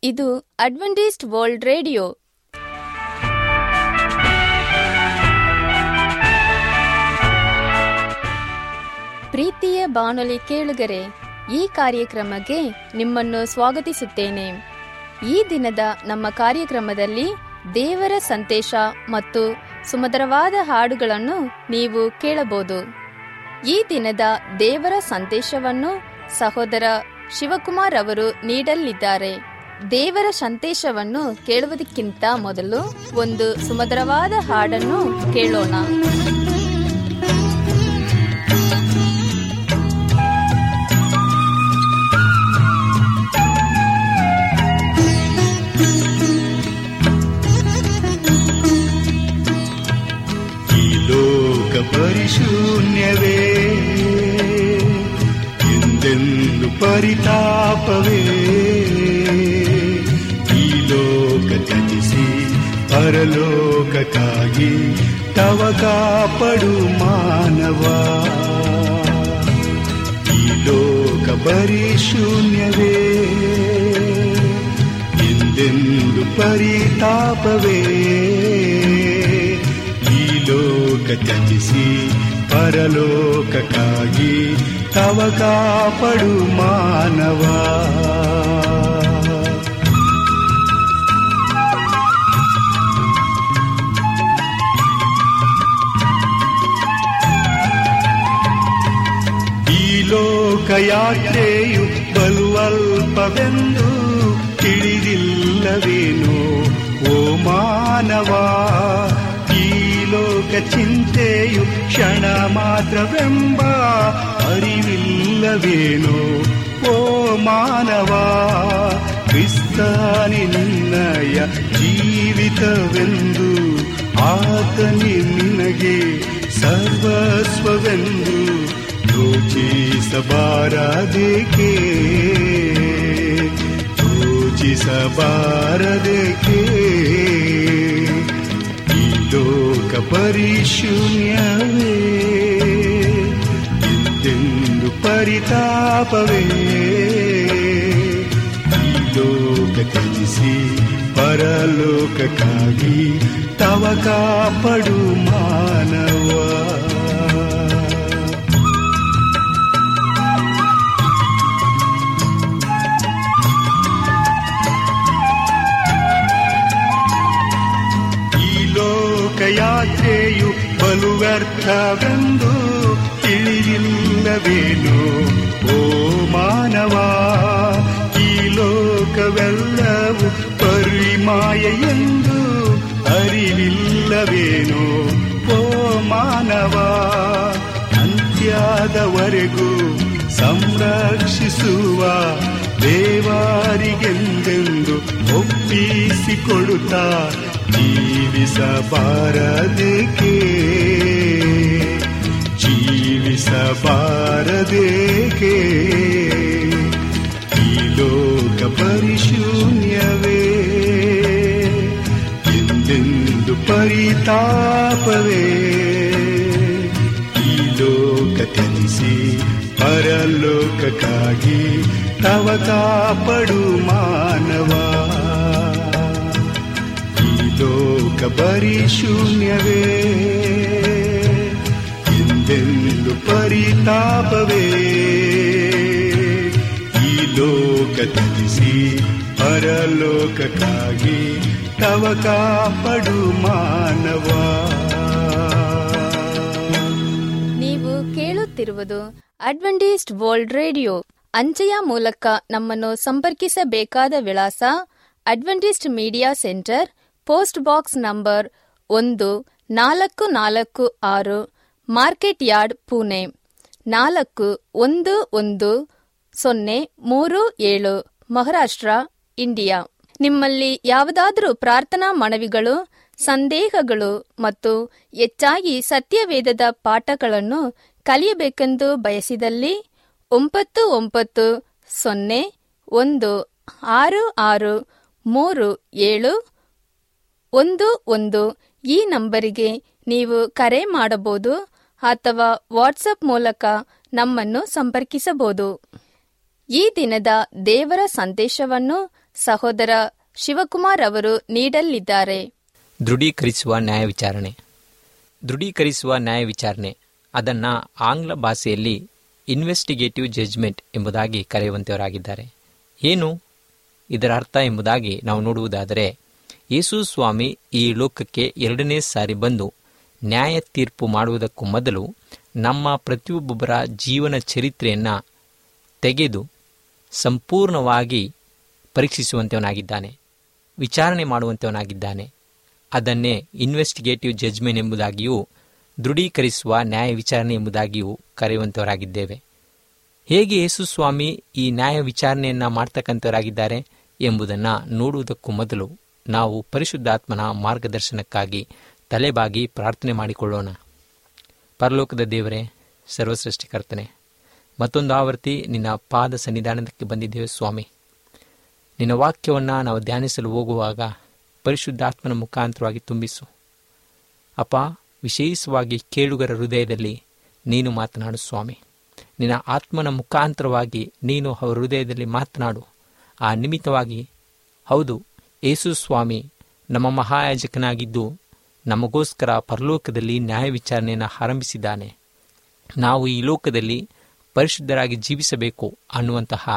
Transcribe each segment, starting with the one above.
ಇದು Adventist world radio ಪ್ರೀತಿಯ ಬಾನುಲಿ ಕೇಳುಗರೆ ಈ ಕಾರ್ಯಕ್ರಮಕ್ಕೆ ನಿಮ್ಮನ್ನು ಸ್ವಾಗತಿಸುತ್ತೇನೆ ಈ ದಿನದ ನಮ್ಮ ಕಾರ್ಯಕ್ರಮದಲ್ಲಿ ದೇವರ ಸಂದೇಶ ಮತ್ತು ಸುಮಧುರವಾದ ಹಾಡುಗಳನ್ನು ನೀವು ಕೇಳಬಹುದು ಈ ದಿನದ ದೇವರ ಸಂದೇಶವನ್ನು ಸಹೋದರ ಶಿವಕುಮಾರ್ ಅವರು ನೀಡಲಿದ್ದಾರೆ ದೇವರ ಸಂದೇಶವನ್ನು ಕೇಳುವುದಕ್ಕಿಂತ ಮೊದಲು ಒಂದು ಸುಮಧುರವಾದ ಹಾಡನ್ನು ಕೇಳೋಣ ಈ ಲೋಕ ಪರಿಶೂನ್ಯವೇ ಎಂದೆಂದು ಪರಿತಾಪವೇ ಈ ಲೋಕ ತ್ಯಜಿಸಿ ಪರಲೋಕಕ್ಕಾಗಿ ತವ ಕಾಪಡು ಮಾನವ ಈ ಲೋಕ ಪರಿಶೂನ್ಯವೇ ಎಂದೆಂದು ಪರಿತಾಪವೇ ಈ ಲೋಕ ತ್ಯಜಿಸಿ ಪರಲೋಕಕ್ಕಾಗಿ ತವ ಕಾಪಡು ಮಾನವ ಈ ಲೋಕಯಾತ್ರೆಯು ಬಲುವಲ್ಪವೆಂದು ತಿಳಿದಿಲ್ಲವೇನೋ ಓ ಮಾನವ ಈ ಲೋಕ ಚಿಂತೆಯು ಕ್ಷಣ ಮಾತ್ರವೆಂಬ ಅರಿವಿಲ್ಲವೇನೋ ಓ ಮಾನವ ಕ್ರಿಸ್ತಾನಿ ನಿನ್ನಯ ಜೀವಿತವೆಂದು ಆತನಿ ನಿನಗೆ ಸರ್ವಸ್ವವೆಂದು ಯೋಚಿಸಬಾರದೇಕೆ ಯೋಚಿಸಬಾರದೇಕೆ ಈ ಲೋಕ ಪರಿಶೂನ್ಯವೇ ಎಂದೆಂದು ಪರಿತಾಪವೇ ಈ ಲೋಕ ತ್ಯಜಿಸಿ ಪರಲೋಕಕ್ಕಾಗಿ ತವ ಕಾಪಡು ಮಾನವ ಈ ಲೋಕಯಾತ್ರೆಯು ಬಲು ವ್ಯರ್ಥವೆಂದು ತಿಳಿಯಿಲ್ಲವೇನೋ ಓ ಮಾನವ ಈ ಲೋಕವೆಲ್ಲವೂ ಪರಿಮಾಯ ಎಂದು ಅರಿವಿಲ್ಲವೇನೋ ಓ ಮಾನವ ಅಂತ್ಯದವರೆಗೂ ಸಂರಕ್ಷಿಸುವ ದೇವರಿಗೆಂದೆಂದು ಒಪ್ಪಿಸಿಕೊಡುತ್ತಾ ಜೀವಿಸಬಾರದೇಕೆ ಜೀವಿಸಬಾರದೇಕೆ ಈ ಲೋಕ ಪರಿಶೂನ್ಯವೇ ಎಂದೆಂದು ಪರಿತಾಪವೇ ಈ ಲೋಕ ತ್ಯಜಿಸಿ ಪರಲೋಕಕ್ಕಾಗಿ ತವ ಕಾಪಡು ಮಾನವ ಈ ಲೋಕ ಪರಿಶೂನ್ಯವೇ ಎಂದೆಂದು ಪರಿತಾಪವೇ ಈ ಲೋಕ ತ್ಯಜಿಸಿ ಪರಲೋಕಕ್ಕಾಗಿ ತವ ಕಾಪಡು ಮಾನವ ನೀವು ಕೇಳುತ್ತಿರುವುದು ಅಡ್ವೆಂಟಿಸ್ಟ್ ವರ್ಲ್ಡ್ ರೇಡಿಯೋ ಅಂಚೆಯ ಮೂಲಕ ನಮ್ಮನ್ನು ಸಂಪರ್ಕಿಸಬೇಕಾದ ವಿಳಾಸ Adventist media centre post box number ಒಂದು ನಾಲ್ಕು ನಾಲ್ಕು ಆರು ಮಾರ್ಕೆಟ್ ಯಾರ್ಡ್ ಪುಣೆ ನಾಲ್ಕು ಒಂದು ಒಂದು ಸೊನ್ನೆ ಮೂರು ಏಳು ಮಹಾರಾಷ್ಟ್ರ ಇಂಡಿಯಾ ನಿಮ್ಮಲ್ಲಿ ಯಾವುದಾದರೂ ಪ್ರಾರ್ಥನಾ ಮನವಿಗಳು ಸಂದೇಹಗಳು ಮತ್ತು ಹೆಚ್ಚಾಗಿ ಸತ್ಯವೇದದ ಪಾಠಗಳನ್ನು ಕಲಿಯಬೇಕೆಂದು ಬಯಸಿದಲ್ಲಿ ಒಂಬತ್ತು ಒಂಬತ್ತು ಸೊನ್ನೆ ಒಂದು ಆರು ಆರು ಮೂರು ಏಳು ಒಂದು ಒಂದು ಈ ನಂಬರಿಗೆ ನೀವು ಕರೆ ಮಾಡಬಹುದು ಅಥವಾ ವಾಟ್ಸಪ್ ಮೂಲಕ ನಮ್ಮನ್ನು ಸಂಪರ್ಕಿಸಬಹುದು ಈ ದಿನದ ದೇವರ ಸಂದೇಶವನ್ನು ಸಹೋದರ ಶಿವಕುಮಾರ್ ಅವರು ನೀಡಲಿದ್ದಾರೆ ದೃಢೀಕರಿಸುವ ನ್ಯಾಯ ವಿಚಾರಣೆ ದೃಢೀಕರಿಸುವ ನ್ಯಾಯ ವಿಚಾರಣೆ ಅದನ್ನು ಆಂಗ್ಲ ಭಾಷೆಯಲ್ಲಿ ಇನ್ವೆಸ್ಟಿಗೇಟಿವ್ ಜಡ್ಜ್ಮೆಂಟ್ ಎಂಬುದಾಗಿ ಕರೆಯುವಂತವರಾಗಿದ್ದಾರೆ ಏನು ಇದರ ಅರ್ಥ ಎಂಬುದಾಗಿ ನಾವು ನೋಡುವುದಾದರೆ ಯೇಸು ಸ್ವಾಮಿ ಈ ಲೋಕಕ್ಕೆ ಎರಡನೇ ಸಾರಿ ಬಂದು ನ್ಯಾಯ ತೀರ್ಪು ಮಾಡುವುದಕ್ಕೂ ಮೊದಲು ನಮ್ಮ ಪ್ರತಿಯೊಬ್ಬೊಬ್ಬರ ಜೀವನ ಚರಿತ್ರೆಯನ್ನು ತೆಗೆದು ಸಂಪೂರ್ಣವಾಗಿ ಪರೀಕ್ಷಿಸುವಂತವನಾಗಿದ್ದಾನೆ ವಿಚಾರಣೆ ಮಾಡುವಂತವನಾಗಿದ್ದಾನೆ ಅದನ್ನೇ ಇನ್ವೆಸ್ಟಿಗೇಟಿವ್ ಜಡ್ಜ್ಮೆಂಟ್ ಎಂಬುದಾಗಿಯೂ ದೃಢೀಕರಿಸುವ ನ್ಯಾಯ ವಿಚಾರಣೆ ಎಂಬುದಾಗಿಯೂ ಕರೆಯುವಂತವರಾಗಿದ್ದೇವೆ ಹೇಗೆ ಯೇಸು ಸ್ವಾಮಿ ಈ ನ್ಯಾಯ ವಿಚಾರಣೆಯನ್ನು ಮಾಡ್ತಕ್ಕಂಥವರಾಗಿದ್ದಾರೆ ಎಂಬುದನ್ನು ನೋಡುವುದಕ್ಕೂ ಮೊದಲು ನಾವು ಪರಿಶುದ್ಧಾತ್ಮನ ಮಾರ್ಗದರ್ಶನಕ್ಕಾಗಿ ತಲೆಬಾಗಿ ಪ್ರಾರ್ಥನೆ ಮಾಡಿಕೊಳ್ಳೋಣ ಪರಲೋಕದ ದೇವರೇ ಸರ್ವಸೃಷ್ಟಿಕರ್ತನೆ ಮತ್ತೊಂದು ಆವರ್ತಿ ನಿನ್ನ ಪಾದ ಸನ್ನಿಧಾನಕ್ಕೆ ಬಂದಿದ್ದೇವೆ ಸ್ವಾಮಿ ನಿನ್ನ ವಾಕ್ಯವನ್ನು ನಾವು ಧ್ಯಾನಿಸಲು ಹೋಗುವಾಗ ಪರಿಶುದ್ಧಾತ್ಮನ ಮುಖಾಂತರವಾಗಿ ತುಂಬಿಸು ಅಪ್ಪ ವಿಶೇಷವಾಗಿ ಕೇಳುಗರ ಹೃದಯದಲ್ಲಿ ನೀನು ಮಾತನಾಡು ಸ್ವಾಮಿ ನಿನ್ನ ಆತ್ಮನ ಮುಖಾಂತರವಾಗಿ ನೀನು ಅವರ ಹೃದಯದಲ್ಲಿ ಮಾತನಾಡು ಆ ನಿಮಿತ್ತವಾಗಿ ಹೌದು ಯೇಸು ಸ್ವಾಮಿ ನಮ್ಮ ಮಹಾಯಾಜಕನಾಗಿದ್ದು ನಮಗೋಸ್ಕರ ಪರಲೋಕದಲ್ಲಿ ನ್ಯಾಯ ವಿಚಾರಣೆಯನ್ನು ಆರಂಭಿಸಿದ್ದಾನೆ ನಾವು ಈ ಲೋಕದಲ್ಲಿ ಪರಿಶುದ್ಧರಾಗಿ ಜೀವಿಸಬೇಕು ಅನ್ನುವಂತಹ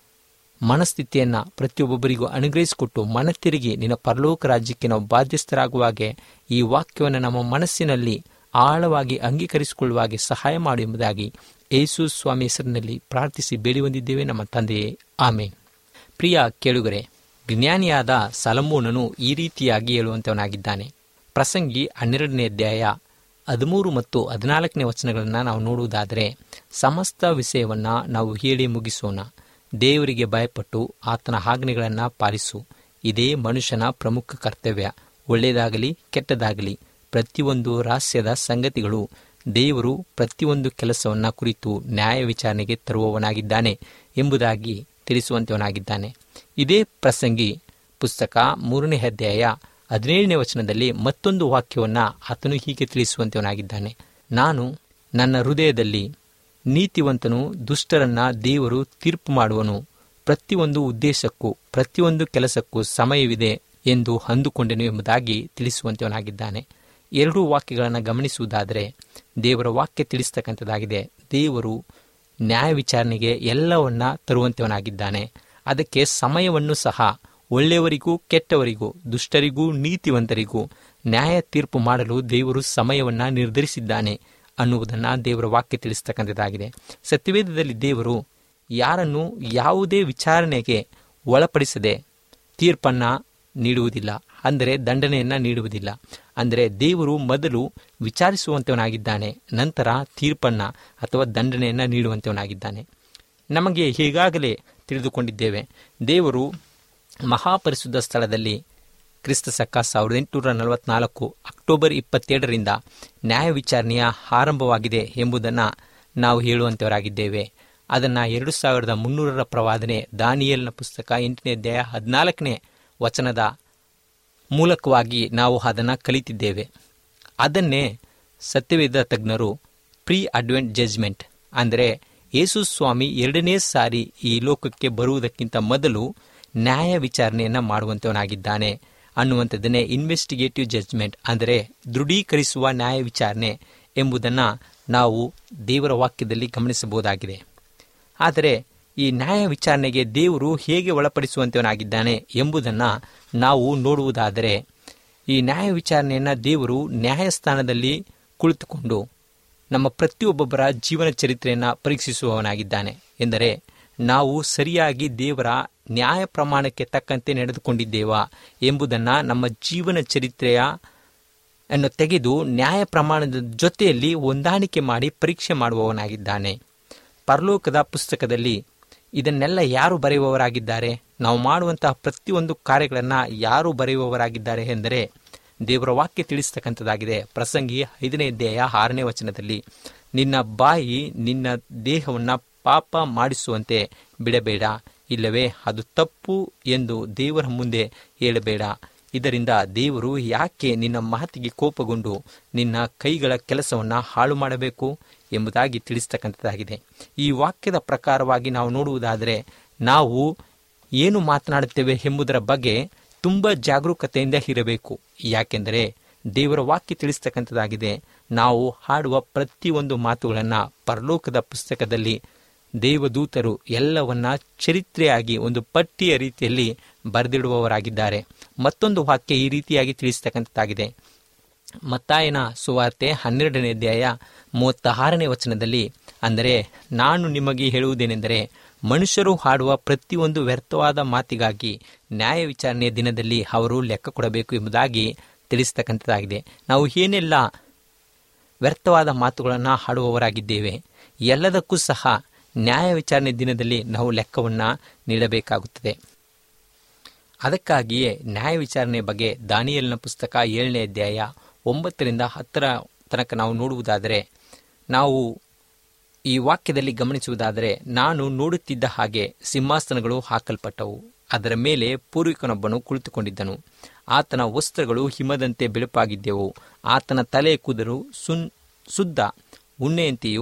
ಮನಸ್ಥಿತಿಯನ್ನು ಪ್ರತಿಯೊಬ್ಬೊಬ್ಬರಿಗೂ ಅನುಗ್ರಹಿಸಿಕೊಟ್ಟು ಮನ ತಿರುಗಿ ನಿನ್ನ ಪರಲೋಕ ರಾಜ್ಯಕ್ಕೆ ನಾವು ಬಾಧ್ಯಸ್ಥರಾಗುವಾಗೆ ಈ ವಾಕ್ಯವನ್ನು ನಮ್ಮ ಮನಸ್ಸಿನಲ್ಲಿ ಆಳವಾಗಿ ಅಂಗೀಕರಿಸಿಕೊಳ್ಳುವಾಗೆ ಸಹಾಯ ಮಾಡು ಎಂಬುದಾಗಿ ಯೇಸು ಸ್ವಾಮಿ ಹೆಸರಿನಲ್ಲಿ ಪ್ರಾರ್ಥಿಸಿ ಬೇಡಿ ಬಂದಿದ್ದೇವೆ ನಮ್ಮ ತಂದೆಯೇ ಆಮೇನ್ ಪ್ರಿಯ ಕೇಳುಗರೆ ಜ್ಞಾನಿಯಾದ ಸಲಮೋನನು ಈ ರೀತಿಯಾಗಿ ಹೇಳುವಂತವನಾಗಿದ್ದಾನೆ ಪ್ರಸಂಗಿ ಹನ್ನೆರಡನೇ ಅಧ್ಯಾಯ ಹದಿಮೂರು ಮತ್ತು ಹದಿನಾಲ್ಕನೇ ವಚನಗಳನ್ನು ನಾವು ನೋಡುವುದಾದರೆ ಸಮಸ್ತ ವಿಷಯವನ್ನು ನಾವು ಹೇಳಿ ಮುಗಿಸೋಣ ದೇವರಿಗೆ ಭಯಪಟ್ಟು ಆತನ ಆಜ್ಞೆಗಳನ್ನು ಪಾಲಿಸು ಇದೇ ಮನುಷ್ಯನ ಪ್ರಮುಖ ಕರ್ತವ್ಯ ಒಳ್ಳೆಯದಾಗಲಿ ಕೆಟ್ಟದಾಗಲಿ ಪ್ರತಿಯೊಂದು ರಹಸ್ಯದ ಸಂಗತಿಗಳು ದೇವರು ಪ್ರತಿಯೊಂದು ಕೆಲಸವನ್ನು ಕುರಿತು ನ್ಯಾಯ ವಿಚಾರಣೆಗೆ ತರುವವನಾಗಿದ್ದಾನೆ ಎಂಬುದಾಗಿ ತಿಳಿಸುವಂತವನಾಗಿದ್ದಾನೆ ಇದೇ ಪ್ರಸಂಗಿ ಪುಸ್ತಕ ಮೂರನೇ ಅಧ್ಯಾಯ ಹದಿನೇಳನೇ ವಚನದಲ್ಲಿ ಮತ್ತೊಂದು ವಾಕ್ಯವನ್ನು ಆತನು ಹೀಗೆ ತಿಳಿಸುವಂತವನಾಗಿದ್ದಾನೆ ನಾನು ನನ್ನ ಹೃದಯದಲ್ಲಿ ನೀತಿವಂತನು ದುಷ್ಟರನ್ನ ದೇವರು ತೀರ್ಪು ಮಾಡುವನು ಪ್ರತಿಯೊಂದು ಉದ್ದೇಶಕ್ಕೂ ಪ್ರತಿಯೊಂದು ಕೆಲಸಕ್ಕೂ ಸಮಯವಿದೆ ಎಂದು ಅಂದುಕೊಂಡೆನು ಎಂಬುದಾಗಿ ತಿಳಿಸುವಂತವನಾಗಿದ್ದಾನೆ ಎರಡೂ ವಾಕ್ಯಗಳನ್ನು ಗಮನಿಸುವುದಾದರೆ ದೇವರ ವಾಕ್ಯ ತಿಳಿಸ್ತಕ್ಕಂಥದ್ದಾಗಿದೆ ದೇವರು ನ್ಯಾಯ ವಿಚಾರಣೆಗೆ ಎಲ್ಲವನ್ನ ತರುವಂತವನಾಗಿದ್ದಾನೆ ಅದಕ್ಕೆ ಸಮಯವನ್ನು ಸಹ ಒಳ್ಳೆಯವರಿಗೂ ಕೆಟ್ಟವರಿಗೂ ದುಷ್ಟರಿಗೂ ನೀತಿವಂತರಿಗೂ ನ್ಯಾಯ ತೀರ್ಪು ಮಾಡಲು ದೇವರು ಸಮಯವನ್ನು ನಿರ್ಧರಿಸಿದ್ದಾನೆ ಅನ್ನುವುದನ್ನು ದೇವರ ವಾಕ್ಯ ತಿಳಿಸ್ತಕ್ಕಂಥದ್ದಾಗಿದೆ ಸತ್ಯವೇದದಲ್ಲಿ ದೇವರು ಯಾರನ್ನು ಯಾವುದೇ ವಿಚಾರಣೆಗೆ ಒಳಪಡಿಸದೆ ತೀರ್ಪನ್ನು ನೀಡುವುದಿಲ್ಲ ಅಂದರೆ ದಂಡನೆಯನ್ನು ನೀಡುವುದಿಲ್ಲ ಅಂದರೆ ದೇವರು ಮೊದಲು ವಿಚಾರಿಸುವಂತವನಾಗಿದ್ದಾನೆ ನಂತರ ತೀರ್ಪನ್ನು ಅಥವಾ ದಂಡನೆಯನ್ನು ನೀಡುವಂತವನಾಗಿದ್ದಾನೆ ನಮಗೆ ಈಗಾಗಲೇ ತಿಳಿದುಕೊಂಡಿದ್ದೇವೆ ದೇವರು ಮಹಾಪರಿಶುದ್ಧ ಸ್ಥಳದಲ್ಲಿ ಕ್ರಿಸ್ತ ಸಕ್ಕ ಸಾವಿರದ ಎಂಟುನೂರ ನಲವತ್ನಾಲ್ಕು ಅಕ್ಟೋಬರ್ ಇಪ್ಪತ್ತೆರಡರಿಂದ ನ್ಯಾಯ ವಿಚಾರಣೆಯ ಆರಂಭವಾಗಿದೆ ಎಂಬುದನ್ನು ನಾವು ಹೇಳುವಂತವರಾಗಿದ್ದೇವೆ ಅದನ್ನು ಎರಡು ಸಾವಿರದ ಮುನ್ನೂರರ ಪ್ರವಾದನೆ ದಾನಿಯಲ್ನ ಪುಸ್ತಕ ಎಂಟನೇ ಅಧ್ಯಾಯ ಹದಿನಾಲ್ಕನೇ ವಚನದ ಮೂಲಕವಾಗಿ ನಾವು ಅದನ್ನು ಕಲಿತಿದ್ದೇವೆ ಅದನ್ನೇ ಸತ್ಯವೇದ ತಜ್ಞರು ಪ್ರೀ ಅಡ್ವೆಂಟ್ ಜಡ್ಜ್ಮೆಂಟ್ ಅಂದರೆ ಯೇಸು ಸ್ವಾಮಿ ಎರಡನೇ ಸಾರಿ ಈ ಲೋಕಕ್ಕೆ ಬರುವುದಕ್ಕಿಂತ ಮೊದಲು ನ್ಯಾಯ ವಿಚಾರಣೆಯನ್ನು ಮಾಡುವಂತವನಾಗಿದ್ದಾನೆ ಅನ್ನುವಂಥದ್ದನ್ನೇ ಇನ್ವೆಸ್ಟಿಗೇಟಿವ್ ಜಡ್ಜ್ಮೆಂಟ್ ಅಂದರೆ ದೃಢೀಕರಿಸುವ ನ್ಯಾಯ ವಿಚಾರಣೆ ಎಂಬುದನ್ನು ನಾವು ದೇವರ ವಾಕ್ಯದಲ್ಲಿ ಗಮನಿಸಬಹುದಾಗಿದೆ ಆದರೆ ಈ ನ್ಯಾಯ ವಿಚಾರಣೆಗೆ ದೇವರು ಹೇಗೆ ಒಳಪಡಿಸುವಂತವನಾಗಿದ್ದಾನೆ ಎಂಬುದನ್ನು ನಾವು ನೋಡುವುದಾದರೆ ಈ ನ್ಯಾಯ ವಿಚಾರಣೆಯನ್ನು ದೇವರು ನ್ಯಾಯಸ್ಥಾನದಲ್ಲಿ ಕುಳಿತುಕೊಂಡು ನಮ್ಮ ಪ್ರತಿಯೊಬ್ಬೊಬ್ಬರ ಜೀವನ ಚರಿತ್ರೆಯನ್ನು ಪರೀಕ್ಷಿಸುವವನಾಗಿದ್ದಾನೆ ಎಂದರೆ ನಾವು ಸರಿಯಾಗಿ ದೇವರ ನ್ಯಾಯ ಪ್ರಮಾಣಕ್ಕೆ ತಕ್ಕಂತೆ ನಡೆದುಕೊಂಡಿದ್ದೇವಾ ಎಂಬುದನ್ನು ನಮ್ಮ ಜೀವನ ಚರಿತ್ರೆಯ ಅನ್ನು ತೆಗೆದು ನ್ಯಾಯ ಪ್ರಮಾಣದ ಜೊತೆಯಲ್ಲಿ ಹೊಂದಾಣಿಕೆ ಮಾಡಿ ಪರೀಕ್ಷೆ ಮಾಡುವವನಾಗಿದ್ದಾನೆ ಪರಲೋಕದ ಪುಸ್ತಕದಲ್ಲಿ ಇದನ್ನೆಲ್ಲ ಯಾರು ಬರೆಯುವವರಾಗಿದ್ದಾರೆ ನಾವು ಮಾಡುವಂತಹ ಪ್ರತಿಯೊಂದು ಕಾರ್ಯಗಳನ್ನು ಯಾರು ಬರೆಯುವವರಾಗಿದ್ದಾರೆ ಎಂದರೆ ದೇವರ ವಾಕ್ಯ ತಿಳಿಸ್ತಕ್ಕಂಥದ್ದಾಗಿದೆ ಪ್ರಸಂಗಿ ಐದನೇ ಅಧ್ಯಾಯ ಆರನೇ ವಚನದಲ್ಲಿ ನಿನ್ನ ಬಾಯಿ ನಿನ್ನ ದೇಹವನ್ನು ಪಾಪ ಮಾಡಿಸುವಂತೆ ಬಿಡಬೇಡ ಇಲ್ಲವೇ ಅದು ತಪ್ಪು ಎಂದು ದೇವರ ಮುಂದೆ ಹೇಳಬೇಡ ಇದರಿಂದ ದೇವರು ಯಾಕೆ ನಿನ್ನ ಮಾತಿಗೆ ಕೋಪಗೊಂಡು ನಿನ್ನ ಕೈಗಳ ಕೆಲಸವನ್ನು ಹಾಳು ಮಾಡಬೇಕು ಎಂಬುದಾಗಿ ತಿಳಿಸ್ತಕ್ಕಂಥದ್ದಾಗಿದೆ ಈ ವಾಕ್ಯದ ಪ್ರಕಾರವಾಗಿ ನಾವು ನೋಡುವುದಾದರೆ ನಾವು ಏನು ಮಾತನಾಡುತ್ತೇವೆ ಎಂಬುದರ ಬಗ್ಗೆ ತುಂಬ ಜಾಗರೂಕತೆಯಿಂದ ಇರಬೇಕು ಯಾಕೆಂದರೆ ದೇವರ ವಾಕ್ಯ ತಿಳಿಸ್ತಕ್ಕಂಥದ್ದಾಗಿದೆ ನಾವು ಹಾಡುವ ಪ್ರತಿಯೊಂದು ಮಾತುಗಳನ್ನು ಪರಲೋಕದ ಪುಸ್ತಕದಲ್ಲಿ ದೇವದೂತರು ಎಲ್ಲವನ್ನ ಚರಿತ್ರೆಯಾಗಿ ಒಂದು ಪಟ್ಟಿಯ ರೀತಿಯಲ್ಲಿ ಬರೆದಿಡುವವರಾಗಿದ್ದಾರೆ ಮತ್ತೊಂದು ವಾಕ್ಯ ಈ ರೀತಿಯಾಗಿ ತಿಳಿಸ್ತಕ್ಕಂಥದ್ದಾಗಿದೆ ಮತ್ತಾಯನ ಸುವಾರ್ತೆ ಹನ್ನೆರಡನೇ ಅಧ್ಯಾಯ ಮೂವತ್ತಾರನೇ ವಚನದಲ್ಲಿ ಅಂದರೆ ನಾನು ನಿಮಗೆ ಹೇಳುವುದೇನೆಂದರೆ ಮನುಷ್ಯರು ಹಾಡುವ ಪ್ರತಿಯೊಂದು ವ್ಯರ್ಥವಾದ ಮಾತಿಗಾಗಿ ನ್ಯಾಯ ವಿಚಾರಣೆಯ ದಿನದಲ್ಲಿ ಅವರು ಲೆಕ್ಕ ಕೊಡಬೇಕು ಎಂಬುದಾಗಿ ತಿಳಿಸ್ತಕ್ಕಂಥದ್ದಾಗಿದೆ ನಾವು ಏನೆಲ್ಲ ವ್ಯರ್ಥವಾದ ಮಾತುಗಳನ್ನು ಹಾಡುವವರಾಗಿದ್ದೇವೆ ಎಲ್ಲದಕ್ಕೂ ಸಹ ನ್ಯಾಯ ವಿಚಾರಣೆ ದಿನದಲ್ಲಿ ನಾವು ಲೆಕ್ಕವನ್ನು ನೀಡಬೇಕಾಗುತ್ತದೆ ಅದಕ್ಕಾಗಿಯೇ ನ್ಯಾಯ ವಿಚಾರಣೆ ಬಗ್ಗೆ ದಾನಿಯಲ್ನ ಪುಸ್ತಕ ಏಳನೇ ಅಧ್ಯಾಯ ಒಂಬತ್ತರಿಂದ ಹತ್ತರ ತನಕ ನಾವು ನೋಡುವುದಾದರೆ ನಾವು ಈ ವಾಕ್ಯದಲ್ಲಿ ಗಮನಿಸುವುದಾದರೆ ನಾನು ನೋಡುತ್ತಿದ್ದ ಹಾಗೆ ಸಿಂಹಾಸನಗಳು ಹಾಕಲ್ಪಟ್ಟವು ಅದರ ಮೇಲೆ ಪೂರ್ವಿಕನೊಬ್ಬನು ಕುಳಿತುಕೊಂಡಿದ್ದನು ಆತನ ವಸ್ತ್ರಗಳು ಹಿಮದಂತೆ ಬೆಳುಪಾಗಿದ್ದೆವು ಆತನ ತಲೆ ಕೂದಲು ಸುನ್ ಶುದ್ಧ ಉಣ್ಣೆಯಂತೆಯೂ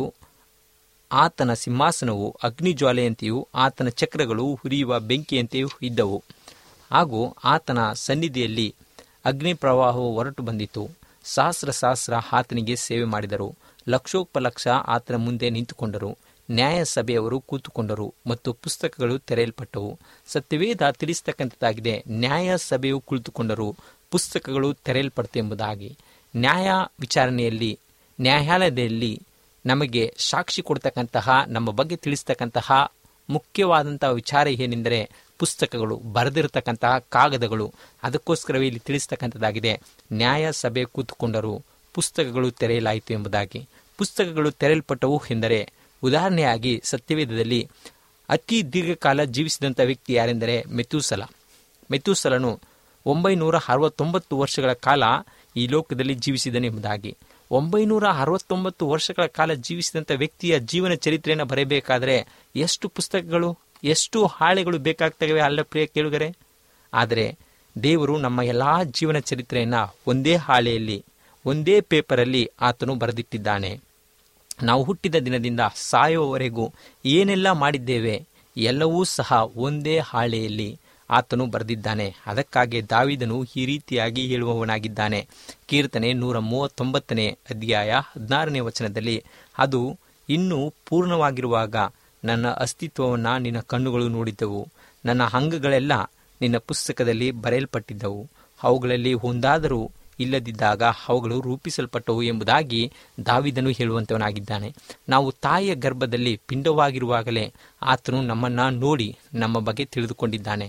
ಆತನ ಸಿಂಹಾಸನವು ಅಗ್ನಿಜ್ವಾಲೆಯಂತೆಯೂ ಆತನ ಚಕ್ರಗಳು ಹುರಿಯುವ ಬೆಂಕಿಯಂತೆಯೂ ಇದ್ದವು ಹಾಗೂ ಆತನ ಸನ್ನಿಧಿಯಲ್ಲಿ ಅಗ್ನಿ ಪ್ರವಾಹವು ಹೊರಟು ಬಂದಿತು ಸಹಸ್ರ ಸಹಸ್ರ ಆತನಿಗೆ ಸೇವೆ ಮಾಡಿದರು ಲಕ್ಷೋಪಲಕ್ಷ ಆತನ ಮುಂದೆ ನಿಂತುಕೊಂಡರು ನ್ಯಾಯ ಸಭೆಯವರು ಕೂತುಕೊಂಡರು ಮತ್ತು ಪುಸ್ತಕಗಳು ತೆರೆಯಲ್ಪಟ್ಟವು ಸತ್ಯವೇದ ತಿಳಿಸ್ತಕ್ಕಂಥದ್ದಾಗಿದೆ ನ್ಯಾಯ ಸಭೆಯು ಕುಳಿತುಕೊಂಡರು ಪುಸ್ತಕಗಳು ತೆರೆಯಲ್ಪಡ್ತು ಎಂಬುದಾಗಿ ನ್ಯಾಯ ವಿಚಾರಣೆಯಲ್ಲಿ ನ್ಯಾಯಾಲಯದಲ್ಲಿ ನಮಗೆ ಸಾಕ್ಷಿ ಕೊಡ್ತಕ್ಕಂತಹ ನಮ್ಮ ಬಗ್ಗೆ ತಿಳಿಸ್ತಕ್ಕಂತಹ ಮುಖ್ಯವಾದಂತಹ ವಿಚಾರ ಏನೆಂದರೆ ಪುಸ್ತಕಗಳು ಬರೆದಿರತಕ್ಕಂತಹ ಕಾಗದಗಳು ಅದಕ್ಕೋಸ್ಕರವೇ ಇಲ್ಲಿ ತಿಳಿಸ್ತಕ್ಕಂಥದ್ದಾಗಿದೆ ನ್ಯಾಯ ಸಭೆ ಕೂತುಕೊಂಡರು ಪುಸ್ತಕಗಳು ತೆರೆಯಲಾಯಿತು ಎಂಬುದಾಗಿ ಪುಸ್ತಕಗಳು ತೆರೆಯಲ್ಪಟ್ಟವು ಎಂದರೆ ಉದಾಹರಣೆಯಾಗಿ ಸತ್ಯವೇದದಲ್ಲಿ ಅತಿ ದೀರ್ಘಕಾಲ ಜೀವಿಸಿದಂಥ ವ್ಯಕ್ತಿ ಯಾರೆಂದರೆ ಮೆತೂಸಲ ಮೆತೂಸಲನು ಒಂಬೈನೂರ ಅರವತ್ತೊಂಬತ್ತು ವರ್ಷಗಳ ಕಾಲ ಈ ಲೋಕದಲ್ಲಿ ಜೀವಿಸಿದನೆಂಬುದಾಗಿ ಒಂಬೈನೂರ ಅರವತ್ತೊಂಬತ್ತು ವರ್ಷಗಳ ಕಾಲ ಜೀವಿಸಿದಂಥ ವ್ಯಕ್ತಿಯ ಜೀವನ ಚರಿತ್ರೆಯನ್ನು ಬರೆಯಬೇಕಾದರೆ ಎಷ್ಟು ಪುಸ್ತಕಗಳು ಎಷ್ಟು ಹಾಳೆಗಳು ಬೇಕಾಗ್ತವೆ ಅಲ್ಲ ಪ್ರಿಯ ಕೇಳುಗರೆ ಆದರೆ ದೇವರು ನಮ್ಮ ಎಲ್ಲ ಜೀವನ ಚರಿತ್ರೆಯನ್ನು ಒಂದೇ ಹಾಳೆಯಲ್ಲಿ ಒಂದೇ ಪೇಪರಲ್ಲಿ ಆತನು ಬರೆದಿಟ್ಟಿದ್ದಾನೆ ನಾವು ಹುಟ್ಟಿದ ದಿನದಿಂದ ಸಾಯುವವರೆಗೂ ಏನೆಲ್ಲ ಮಾಡಿದ್ದೇವೆ ಎಲ್ಲವೂ ಸಹ ಒಂದೇ ಹಾಳೆಯಲ್ಲಿ ಆತನು ಬರೆದಿದ್ದಾನೆ ಅದಕ್ಕಾಗಿ ದಾವಿದನು ಈ ರೀತಿಯಾಗಿ ಹೇಳುವವನಾಗಿದ್ದಾನೆ ಕೀರ್ತನೆ ನೂರ ಮೂವತ್ತೊಂಬತ್ತನೇ ಅಧ್ಯಾಯ ಹದಿನಾರನೇ ವಚನದಲ್ಲಿ ಅದು ಇನ್ನೂ ಪೂರ್ಣವಾಗಿರುವಾಗ ನನ್ನ ಅಸ್ತಿತ್ವವನ್ನು ನಿನ್ನ ಕಣ್ಣುಗಳು ನೋಡಿದ್ದವು ನನ್ನ ಅಂಗಗಳೆಲ್ಲ ನಿನ್ನ ಪುಸ್ತಕದಲ್ಲಿ ಬರೆಯಲ್ಪಟ್ಟಿದ್ದವು ಅವುಗಳಲ್ಲಿ ಒಂದಾದರೂ ಇಲ್ಲದಿದ್ದಾಗ ಅವುಗಳು ರೂಪಿಸಲ್ಪಟ್ಟವು ಎಂಬುದಾಗಿ ದಾವಿದನು ಹೇಳುವಂತವನಾಗಿದ್ದಾನೆ ನಾವು ತಾಯಿಯ ಗರ್ಭದಲ್ಲಿ ಪಿಂಡವಾಗಿರುವಾಗಲೇ ಆತನು ನಮ್ಮನ್ನು ನೋಡಿ ನಮ್ಮ ಬಗ್ಗೆ ತಿಳಿದುಕೊಂಡಿದ್ದಾನೆ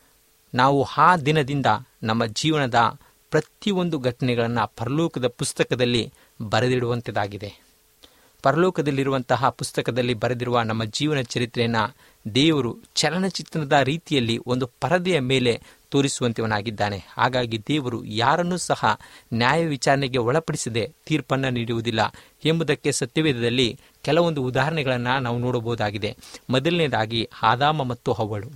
ನಾವು ಆ ದಿನದಿಂದ ನಮ್ಮ ಜೀವನದ ಪ್ರತಿಯೊಂದು ಘಟನೆಗಳನ್ನು ಪರಲೋಕದ ಪುಸ್ತಕದಲ್ಲಿ ಬರೆದಿಡುವಂಥದ್ದಾಗಿದೆ ಪರಲೋಕದಲ್ಲಿರುವಂತಹ ಪುಸ್ತಕದಲ್ಲಿ ಬರೆದಿರುವ ನಮ್ಮ ಜೀವನ ಚರಿತ್ರೆಯನ್ನು ದೇವರು ಚಲನಚಿತ್ರದ ರೀತಿಯಲ್ಲಿ ಒಂದು ಪರದೆಯ ಮೇಲೆ ತೋರಿಸುವಂತವನಾಗಿದ್ದಾನೆ ಹಾಗಾಗಿ ದೇವರು ಯಾರನ್ನೂ ಸಹ ನ್ಯಾಯ ವಿಚಾರಣೆಗೆ ಒಳಪಡಿಸದೆ ತೀರ್ಪನ್ನು ನೀಡುವುದಿಲ್ಲ ಎಂಬುದಕ್ಕೆ ಸತ್ಯವೇದದಲ್ಲಿ ಕೆಲವೊಂದು ಉದಾಹರಣೆಗಳನ್ನು ನಾವು ನೋಡಬಹುದಾಗಿದೆ ಮೊದಲನೇದಾಗಿ ಆದಾಮ ಮತ್ತು ಹವ್ವಳು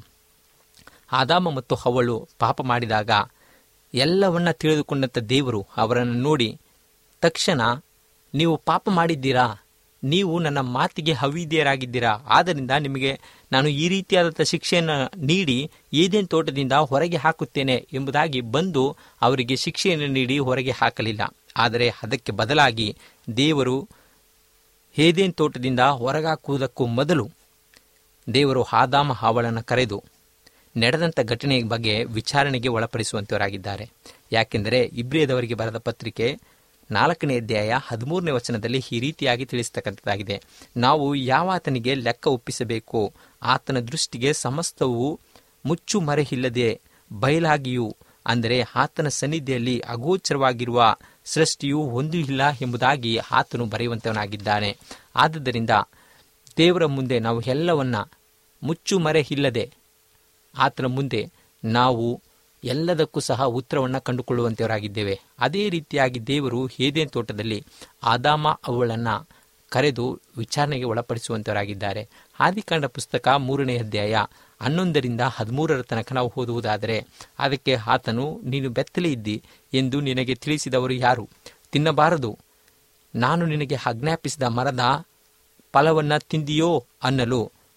ಆದಾಮ ಮತ್ತು ಹವ್ವಳು ಪಾಪ ಮಾಡಿದಾಗ ಎಲ್ಲವನ್ನ ತಿಳಿದುಕೊಂಡಂಥ ದೇವರು ಅವರನ್ನು ನೋಡಿ ತಕ್ಷಣ ನೀವು ಪಾಪ ಮಾಡಿದ್ದೀರಾ ನೀವು ನನ್ನ ಮಾತಿಗೆ ಅವಿಧೇಯರಾಗಿದ್ದೀರಾ ಆದ್ದರಿಂದ ನಿಮಗೆ ನಾನು ಈ ರೀತಿಯಾದಂಥ ಶಿಕ್ಷೆಯನ್ನು ನೀಡಿ ಏದೇನು ತೋಟದಿಂದ ಹೊರಗೆ ಹಾಕುತ್ತೇನೆ ಎಂಬುದಾಗಿ ಬಂದು ಅವರಿಗೆ ಶಿಕ್ಷೆಯನ್ನು ನೀಡಿ ಹೊರಗೆ ಹಾಕಲಿಲ್ಲ ಆದರೆ ಅದಕ್ಕೆ ಬದಲಾಗಿ ದೇವರು ಹೇದೇನ್ ತೋಟದಿಂದ ಹೊರಗಾಕುವುದಕ್ಕೂ ಮೊದಲು ದೇವರು ಆದಾಮ ಹಾವಳನ್ನು ಕರೆದು ನಡೆದಂಥ ಘಟನೆಯ ಬಗ್ಗೆ ವಿಚಾರಣೆಗೆ ಒಳಪಡಿಸುವಂತವರಾಗಿದ್ದಾರೆ ಯಾಕೆಂದರೆ ಇಬ್ರಿಯದವರಿಗೆ ಬರೆದ ಪತ್ರಿಕೆ ನಾಲ್ಕನೇ ಅಧ್ಯಾಯ ಹದಿಮೂರನೇ ವಚನದಲ್ಲಿ ಈ ರೀತಿಯಾಗಿ ತಿಳಿಸ್ತಕ್ಕಂಥದ್ದಾಗಿದೆ ನಾವು ಯಾವ ಆತನಿಗೆ ಲೆಕ್ಕ ಒಪ್ಪಿಸಬೇಕು ಆತನ ದೃಷ್ಟಿಗೆ ಸಮಸ್ತವು ಮುಚ್ಚು ಮರೆಯಿಲ್ಲದೆ ಬಯಲಾಗಿಯೂ ಅಂದರೆ ಆತನ ಸನ್ನಿಧಿಯಲ್ಲಿ ಅಗೋಚರವಾಗಿರುವ ಸೃಷ್ಟಿಯು ಒಂದು ಇಲ್ಲ ಎಂಬುದಾಗಿ ಆತನು ಬರೆಯುವಂತವನಾಗಿದ್ದಾನೆ ಆದುದರಿಂದ ದೇವರ ಮುಂದೆ ನಾವು ಎಲ್ಲವನ್ನ ಮುಚ್ಚು ಮರೆ ಇಲ್ಲದೆ ಆತನ ಮುಂದೆ ನಾವು ಎಲ್ಲದಕ್ಕೂ ಸಹ ಉತ್ತರವನ್ನು ಕಂಡುಕೊಳ್ಳುವಂತವರಾಗಿದ್ದೇವೆ ಅದೇ ರೀತಿಯಾಗಿ ದೇವರು ಹೇದೇನ್ ತೋಟದಲ್ಲಿ ಆದಾಮ ಅವಳನ್ನು ಕರೆದು ವಿಚಾರಣೆಗೆ ಒಳಪಡಿಸುವಂತವರಾಗಿದ್ದಾರೆ ಆದಿಕಾಂಡ ಪುಸ್ತಕ ಮೂರನೇ ಅಧ್ಯಾಯ ಹನ್ನೊಂದರಿಂದ ಹದಿಮೂರರ ತನಕ ನಾವು ಓದುವುದಾದರೆ ಅದಕ್ಕೆ ಆತನು ನೀನು ಬೆತ್ತಲೆ ಇದ್ದಿ ಎಂದು ನಿನಗೆ ತಿಳಿಸಿದವರು ಯಾರು ತಿನ್ನಬಾರದು ನಾನು ನಿನಗೆ ಆಜ್ಞಾಪಿಸಿದ ಮರದ ಫಲವನ್ನ ತಿಂದಿಯೋ ಅನ್ನಲು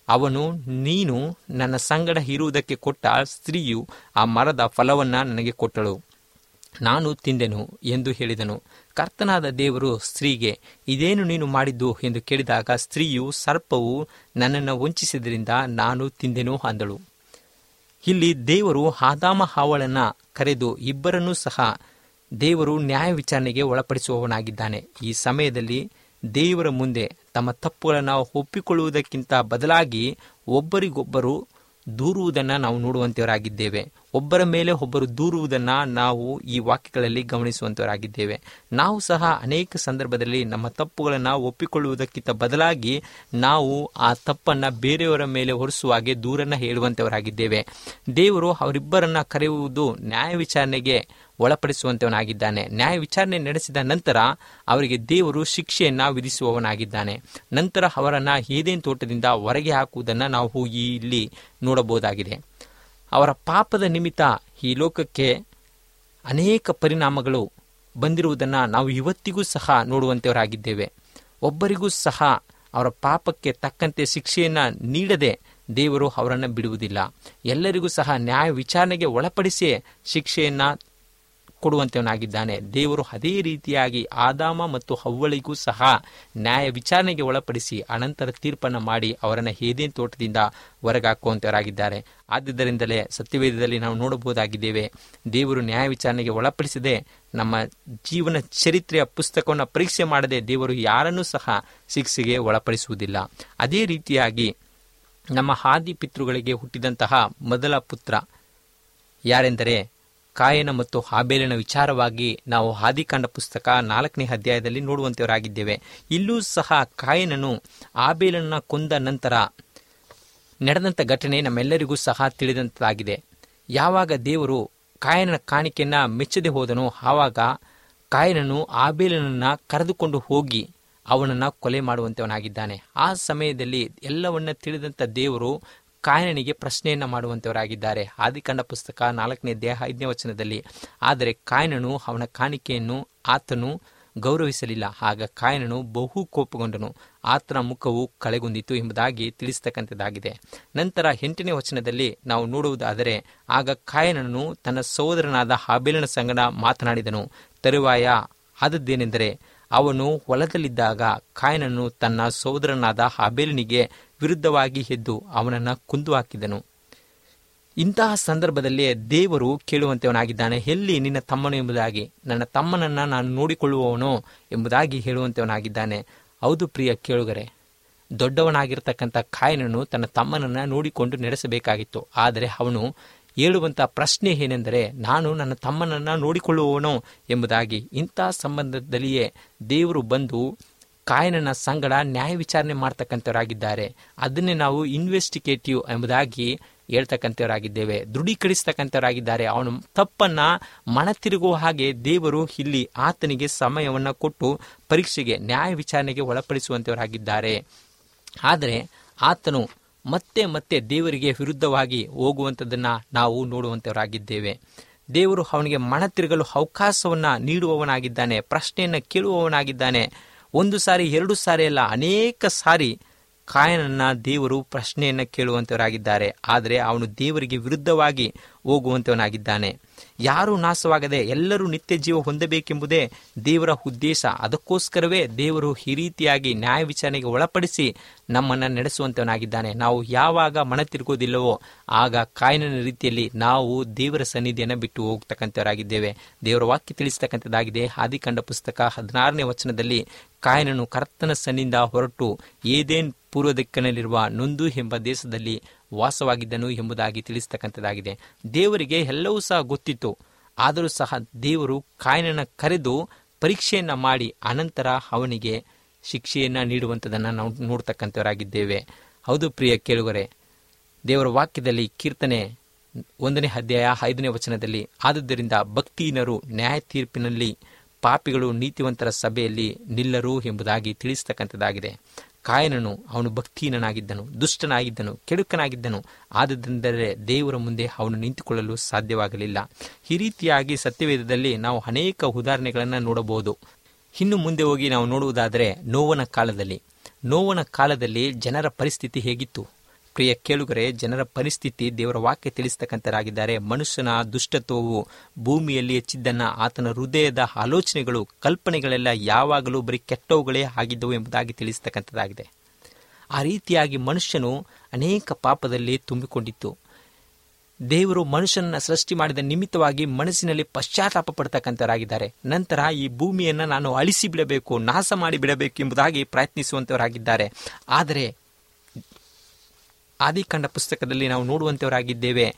ಅವನು ನೀನು ನನ್ನ ಸಂಗಡ ಇರುವುದಕ್ಕೆ ಕೊಟ್ಟ ಸ್ತ್ರೀಯು ಆ ಮರದ ಫಲವನ್ನ ನನಗೆ ಕೊಟ್ಟಳು ನಾನು ತಿಂದೆನು ಎಂದು ಹೇಳಿದನು ಕರ್ತನಾದ ದೇವರು ಸ್ತ್ರೀಗೆ ಇದೇನು ನೀನು ಮಾಡಿದ್ದು ಎಂದು ಕೇಳಿದಾಗ ಸ್ತ್ರೀಯು ಸರ್ಪವು ನನ್ನನ್ನು ವಂಚಿಸಿದ್ರಿಂದ ನಾನು ತಿಂದೆನು ಅಂದಳು ಇಲ್ಲಿ ದೇವರು ಆದಾಮ ಹಾವಳನ್ನ ಕರೆದು ಇಬ್ಬರನ್ನೂ ಸಹ ದೇವರು ನ್ಯಾಯ ವಿಚಾರಣೆಗೆ ಒಳಪಡಿಸುವವನಾಗಿದ್ದಾನೆ ಈ ಸಮಯದಲ್ಲಿ ದೇವರ ಮುಂದೆ ತಮ್ಮ ತಪ್ಪುಗಳನ್ನು ಒಪ್ಪಿಕೊಳ್ಳುವುದಕ್ಕಿಂತ ಬದಲಾಗಿ ಒಬ್ಬರಿಗೊಬ್ಬರು ದೂರುವುದನ್ನು ನಾವು ನೋಡುವಂತವರಾಗಿದ್ದೇವೆ ಒಬ್ಬರ ಮೇಲೆ ಒಬ್ಬರು ದೂರುವುದನ್ನು ನಾವು ಈ ವಾಕ್ಯಗಳಲ್ಲಿ ಗಮನಿಸುವಂತವರಾಗಿದ್ದೇವೆ ನಾವು ಸಹ ಅನೇಕ ಸಂದರ್ಭದಲ್ಲಿ ನಮ್ಮ ತಪ್ಪುಗಳನ್ನು ಒಪ್ಪಿಕೊಳ್ಳುವುದಕ್ಕಿಂತ ಬದಲಾಗಿ ನಾವು ಆ ತಪ್ಪನ್ನು ಬೇರೆಯವರ ಮೇಲೆ ಹೊರಿಸುವ ಹಾಗೆ ದೂರನ್ನು ಹೇಳುವಂತವರಾಗಿದ್ದೇವೆ ದೇವರು ಅವರಿಬ್ಬರನ್ನ ಕರೆಯುವುದು ನ್ಯಾಯ ವಿಚಾರಣೆಗೆ ಒಳಪಡಿಸುವಂತವನಾಗಿದ್ದಾನೆ ನ್ಯಾಯ ವಿಚಾರಣೆ ನಡೆಸಿದ ನಂತರ ಅವರಿಗೆ ದೇವರು ಶಿಕ್ಷೆಯನ್ನ ವಿಧಿಸುವವನಾಗಿದ್ದಾನೆ ನಂತರ ಅವರನ್ನ ಏದೇನ್ ತೋಟದಿಂದ ಹೊರಗೆ ಹಾಕುವುದನ್ನು ನಾವು ಈ ಇಲ್ಲಿ ನೋಡಬಹುದಾಗಿದೆ ಅವರ ಪಾಪದ ನಿಮಿತ್ತ ಈ ಲೋಕಕ್ಕೆ ಅನೇಕ ಪರಿಣಾಮಗಳು ಬಂದಿರುವುದನ್ನು ನಾವು ಇವತ್ತಿಗೂ ಸಹ ನೋಡುವಂತವರಾಗಿದ್ದೇವೆ ಒಬ್ಬರಿಗೂ ಸಹ ಅವರ ಪಾಪಕ್ಕೆ ತಕ್ಕಂತೆ ಶಿಕ್ಷೆಯನ್ನ ನೀಡದೆ ದೇವರು ಅವರನ್ನು ಬಿಡುವುದಿಲ್ಲ ಎಲ್ಲರಿಗೂ ಸಹ ನ್ಯಾಯ ವಿಚಾರಣೆಗೆ ಒಳಪಡಿಸಿ ಶಿಕ್ಷೆಯನ್ನ ಕೊಡುವಂತವನಾಗಿದ್ದಾನೆ ದೇವರು ಅದೇ ರೀತಿಯಾಗಿ ಆದಾಮ ಮತ್ತು ಹವ್ವಳಿಗೂ ಸಹ ನ್ಯಾಯ ವಿಚಾರಣೆಗೆ ಒಳಪಡಿಸಿ ಅನಂತರ ತೀರ್ಪನ್ನು ಮಾಡಿ ಅವರನ್ನು ಹೇದೇನ್ ತೋಟದಿಂದ ಹೊರಗಾಕುವಂತವರಾಗಿದ್ದಾರೆ ಆದ್ದರಿಂದಲೇ ಸತ್ಯವೇದದಲ್ಲಿ ನಾವು ನೋಡಬಹುದಾಗಿದ್ದೇವೆ ದೇವರು ನ್ಯಾಯ ವಿಚಾರಣೆಗೆ ಒಳಪಡಿಸದೆ ನಮ್ಮ ಜೀವನ ಚರಿತ್ರೆಯ ಪುಸ್ತಕವನ್ನು ಪರೀಕ್ಷೆ ಮಾಡದೆ ದೇವರು ಯಾರನ್ನೂ ಸಹ ಶಿಕ್ಷೆಗೆ ಒಳಪಡಿಸುವುದಿಲ್ಲ ಅದೇ ರೀತಿಯಾಗಿ ನಮ್ಮ ಹಾದಿ ಪಿತೃಗಳಿಗೆ ಹುಟ್ಟಿದಂತಹ ಮೊದಲ ಪುತ್ರ ಯಾರೆಂದರೆ ಕಾಯನ ಮತ್ತು ಹಾಬೇಲಿನ ವಿಚಾರವಾಗಿ ನಾವು ಆದಿಕಾಂಡ ಪುಸ್ತಕ ನಾಲ್ಕನೇ ಅಧ್ಯಾಯದಲ್ಲಿ ನೋಡುವಂತವರಾಗಿದ್ದೇವೆ ಇಲ್ಲೂ ಸಹ ಕಾಯನನು ಆಬೇಲನ್ನ ಕೊಂದ ನಂತರ ನಡೆದಂಥ ಘಟನೆ ನಮ್ಮೆಲ್ಲರಿಗೂ ಸಹ ತಿಳಿದಂತಾಗಿದೆ ಯಾವಾಗ ದೇವರು ಕಾಯನನ ಕಾಣಿಕೆಯನ್ನ ಮೆಚ್ಚದೆ ಹೋದನೋ ಆವಾಗ ಕಾಯನನು ಆಬೇಲನನ್ನ ಕರೆದುಕೊಂಡು ಹೋಗಿ ಅವನನ್ನ ಕೊಲೆ ಮಾಡುವಂತವನಾಗಿದ್ದಾನೆ ಆ ಸಮಯದಲ್ಲಿ ಎಲ್ಲವನ್ನ ತಿಳಿದಂಥ ದೇವರು ಕಾಯನನಿಗೆ ಪ್ರಶ್ನೆಯನ್ನ ಮಾಡುವಂತವರಾಗಿದ್ದಾರೆ ಆದಿಕಾಂಡ ಪುಸ್ತಕ ನಾಲ್ಕನೇ ದೇಹ ಐದನೇ ವಚನದಲ್ಲಿ ಆದರೆ ಕಾಯನನು ಅವನ ಕಾಣಿಕೆಯನ್ನು ಆತನು ಗೌರವಿಸಲಿಲ್ಲ ಆಗ ಕಾಯನನು ಬಹು ಕೋಪಗೊಂಡನು ಆತನ ಮುಖವು ಕಳೆಗುಂದಿತು ಎಂಬುದಾಗಿ ತಿಳಿಸ್ತಕ್ಕಂಥದ್ದಾಗಿದೆ ನಂತರ ಎಂಟನೇ ವಚನದಲ್ಲಿ ನಾವು ನೋಡುವುದಾದರೆ ಆಗ ಕಾಯನನು ತನ್ನ ಸಹೋದರನಾದ ಹಾಬೇಲನ ಸಂಗಡ ಮಾತನಾಡಿದನು ತರುವಾಯ ಆದದ್ದೇನೆಂದರೆ ಅವನು ಹೊಲದಲ್ಲಿದ್ದಾಗ ಕಾಯನನು ತನ್ನ ಸಹೋದರನಾದ ಹಾಬೇಲನಿಗೆ ವಿರುದ್ಧವಾಗಿ ಎದ್ದು ಅವನನ್ನು ಕುಂದು ಹಾಕಿದನು ಇಂತಹ ಸಂದರ್ಭದಲ್ಲಿ ದೇವರು ಕೇಳುವಂತವನಾಗಿದ್ದಾನೆ ಎಲ್ಲಿ ನಿನ್ನ ತಮ್ಮನು ಎಂಬುದಾಗಿ ನನ್ನ ತಮ್ಮನನ್ನ ನಾನು ನೋಡಿಕೊಳ್ಳುವವನೋ ಎಂಬುದಾಗಿ ಹೇಳುವಂತವನಾಗಿದ್ದಾನೆ ಹೌದು ಪ್ರಿಯ ಕೇಳುಗರೆ ದೊಡ್ಡವನಾಗಿರ್ತಕ್ಕಂಥ ಕಾಯನನು ತನ್ನ ತಮ್ಮನನ್ನ ನೋಡಿಕೊಂಡು ನಡೆಸಬೇಕಾಗಿತ್ತು ಆದರೆ ಅವನು ಹೇಳುವಂಥ ಪ್ರಶ್ನೆ ಏನೆಂದರೆ ನಾನು ನನ್ನ ತಮ್ಮನನ್ನ ನೋಡಿಕೊಳ್ಳುವವನೋ ಎಂಬುದಾಗಿ ಇಂಥ ಸಂಬಂಧದಲ್ಲಿಯೇ ದೇವರು ಬಂದು ಕಾಯನನ ಸಂಗಡ ನ್ಯಾಯ ವಿಚಾರಣೆ ಮಾಡ್ತಕ್ಕಂಥವರಾಗಿದ್ದಾರೆ ಅದನ್ನೇ ನಾವು ಇನ್ವೆಸ್ಟಿಗೇಟಿವ್ ಎಂಬುದಾಗಿ ಹೇಳ್ತಕ್ಕಂಥವರಾಗಿದ್ದೇವೆ ದೃಢೀಕರಿಸ್ತಕ್ಕಂಥವರಾಗಿದ್ದಾರೆ ಅವನ ತಪ್ಪನ್ನ ಮನ ತಿರುಗುವ ಹಾಗೆ ದೇವರು ಇಲ್ಲಿ ಆತನಿಗೆ ಸಮಯವನ್ನು ಕೊಟ್ಟು ಪರೀಕ್ಷೆಗೆ ನ್ಯಾಯ ವಿಚಾರಣೆಗೆ ಒಳಪಡಿಸುವಂತವರಾಗಿದ್ದಾರೆ ಆದರೆ ಆತನು ಮತ್ತೆ ಮತ್ತೆ ದೇವರಿಗೆ ವಿರುದ್ಧವಾಗಿ ಹೋಗುವಂಥದ್ದನ್ನು ನಾವು ನೋಡುವಂಥವರಾಗಿದ್ದೇವೆ ದೇವರು ಅವನಿಗೆ ಮನ ತಿರುಗಲು ಅವಕಾಶವನ್ನ ನೀಡುವವನಾಗಿದ್ದಾನೆ ಪ್ರಶ್ನೆಯನ್ನು ಕೇಳುವವನಾಗಿದ್ದಾನೆ ಒಂದು ಸಾರಿ ಎರಡು ಸಾರಿ ಅಲ್ಲ ಅನೇಕ ಸಾರಿ ಕಾಯನನ್ನ ದೇವರು ಪ್ರಶ್ನೆಯನ್ನು ಕೇಳುವಂತವರಾಗಿದ್ದಾರೆ ಆದರೆ ಅವನು ದೇವರಿಗೆ ವಿರುದ್ಧವಾಗಿ ಹೋಗುವಂತವನಾಗಿದ್ದಾನೆ ಯಾರೂ ನಾಶವಾಗದೆ ಎಲ್ಲರೂ ನಿತ್ಯ ಜೀವ ಹೊಂದಬೇಕೆಂಬುದೇ ದೇವರ ಉದ್ದೇಶ ಅದಕ್ಕೋಸ್ಕರವೇ ದೇವರು ಈ ರೀತಿಯಾಗಿ ನ್ಯಾಯ ವಿಚಾರಣೆಗೆ ಒಳಪಡಿಸಿ ನಮ್ಮನ್ನು ನಡೆಸುವಂತವನಾಗಿದ್ದಾನೆ ನಾವು ಯಾವಾಗ ಮನ ತಿರುಗೋದಿಲ್ಲವೋ ಆಗ ಕಾಯನನ ರೀತಿಯಲ್ಲಿ ನಾವು ದೇವರ ಸನ್ನಿಧಿಯನ್ನು ಬಿಟ್ಟು ಹೋಗ್ತಕ್ಕಂಥವರಾಗಿದ್ದೇವೆ ದೇವರ ವಾಕ್ಯ ತಿಳಿಸ್ತಕ್ಕಂಥದ್ದಾಗಿದೆ ಆದಿಕಂಡ ಪುಸ್ತಕ ಹದಿನಾರನೇ ವಚನದಲ್ಲಿ ಕಾಯನನು ಕರ್ತನ ಸನ್ನಿಂದ ಹೊರಟು ಏದೇನ್ ಪೂರ್ವ ದಿಕ್ಕಿನಲ್ಲಿರುವ ನೊಂದು ಎಂಬ ದೇಶದಲ್ಲಿ ವಾಸವಾಗಿದ್ದನು ಎಂಬುದಾಗಿ ತಿಳಿಸ್ತಕ್ಕಂಥದ್ದಾಗಿದೆ ದೇವರಿಗೆ ಎಲ್ಲವೂ ಸಹ ಗೊತ್ತಿತ್ತು ಆದರೂ ಸಹ ದೇವರು ಕಾಯನನ ಕರೆದು ಪರೀಕ್ಷೆಯನ್ನ ಮಾಡಿ ಅನಂತರ ಅವನಿಗೆ ಶಿಕ್ಷೆಯನ್ನ ನೀಡುವಂಥದ್ದನ್ನು ನಾವು ನೋಡ್ತಕ್ಕಂಥವರಾಗಿದ್ದೇವೆ ಹೌದು ಪ್ರಿಯ ಕೇಳುಗರೆ ದೇವರ ವಾಕ್ಯದಲ್ಲಿ ಕೀರ್ತನೆ ಒಂದನೇ ಅಧ್ಯಾಯ ಐದನೇ ವಚನದಲ್ಲಿ ಆದುದರಿಂದ ಭಕ್ತಿಹೀನರು ನ್ಯಾಯ ತೀರ್ಪಿನಲ್ಲಿ ಪಾಪಿಗಳು ನೀತಿವಂತರ ಸಭೆಯಲ್ಲಿ ನಿಲ್ಲರು ಎಂಬುದಾಗಿ ತಿಳಿಸ್ತಕ್ಕಂಥದ್ದಾಗಿದೆ ಕಾಯನನು ಅವನು ಭಕ್ತಿಹೀನನಾಗಿದ್ದನು ದುಷ್ಟನಾಗಿದ್ದನು ಕೆಡುಕನಾಗಿದ್ದನು ಆದ್ದರಿಂದಲೇ ದೇವರ ಮುಂದೆ ಅವನು ನಿಂತುಕೊಳ್ಳಲು ಸಾಧ್ಯವಾಗಲಿಲ್ಲ ಈ ರೀತಿಯಾಗಿ ಸತ್ಯವೇದದಲ್ಲಿ ನಾವು ಅನೇಕ ಉದಾಹರಣೆಗಳನ್ನು ನೋಡಬಹುದು ಇನ್ನು ಮುಂದೆ ಹೋಗಿ ನಾವು ನೋಡುವುದಾದರೆ ನೋವನ ಕಾಲದಲ್ಲಿ ನೋವನ ಕಾಲದಲ್ಲಿ ಜನರ ಪರಿಸ್ಥಿತಿ ಹೇಗಿತ್ತು ಪ್ರಿಯ ಕೇಳುಗರೆ ಜನರ ಪರಿಸ್ಥಿತಿ ದೇವರ ವಾಕ್ಯ ತಿಳಿಸ್ತಕ್ಕಂಥರಾಗಿದ್ದಾರೆ ಮನುಷ್ಯನ ದುಷ್ಟತ್ವವು ಭೂಮಿಯಲ್ಲಿ ಹೆಚ್ಚಿದ್ದನ್ನ ಆತನ ಹೃದಯದ ಆಲೋಚನೆಗಳು ಕಲ್ಪನೆಗಳೆಲ್ಲ ಯಾವಾಗಲೂ ಬರೀ ಕೆಟ್ಟವುಗಳೇ ಆಗಿದ್ದವು ಎಂಬುದಾಗಿ ತಿಳಿಸ್ತಕ್ಕಂಥದ್ದಾಗಿದೆ ಆ ರೀತಿಯಾಗಿ ಮನುಷ್ಯನು ಅನೇಕ ಪಾಪದಲ್ಲಿ ತುಂಬಿಕೊಂಡಿತ್ತು ದೇವರು ಮನುಷ್ಯನನ್ನ ಸೃಷ್ಟಿ ಮಾಡಿದ ನಿಮಿತ್ತವಾಗಿ ಮನಸ್ಸಿನಲ್ಲಿ ಪಶ್ಚಾತ್ತಾಪ ಪಡ್ತಕ್ಕಂಥವರಾಗಿದ್ದಾರೆ ನಂತರ ಈ ಭೂಮಿಯನ್ನು ನಾನು ಅಳಿಸಿ ಬಿಡಬೇಕು ನಾಶ ಮಾಡಿ ಬಿಡಬೇಕು ಎಂಬುದಾಗಿ ಪ್ರಯತ್ನಿಸುವಂತವರಾಗಿದ್ದಾರೆ ಆದರೆ ಆದಿಕಾಂಡ ಪುಸ್ತಕದಲ್ಲಿ ನಾವು ನೋಡುವಂತವರಾಗಿದ್ದೇವೆ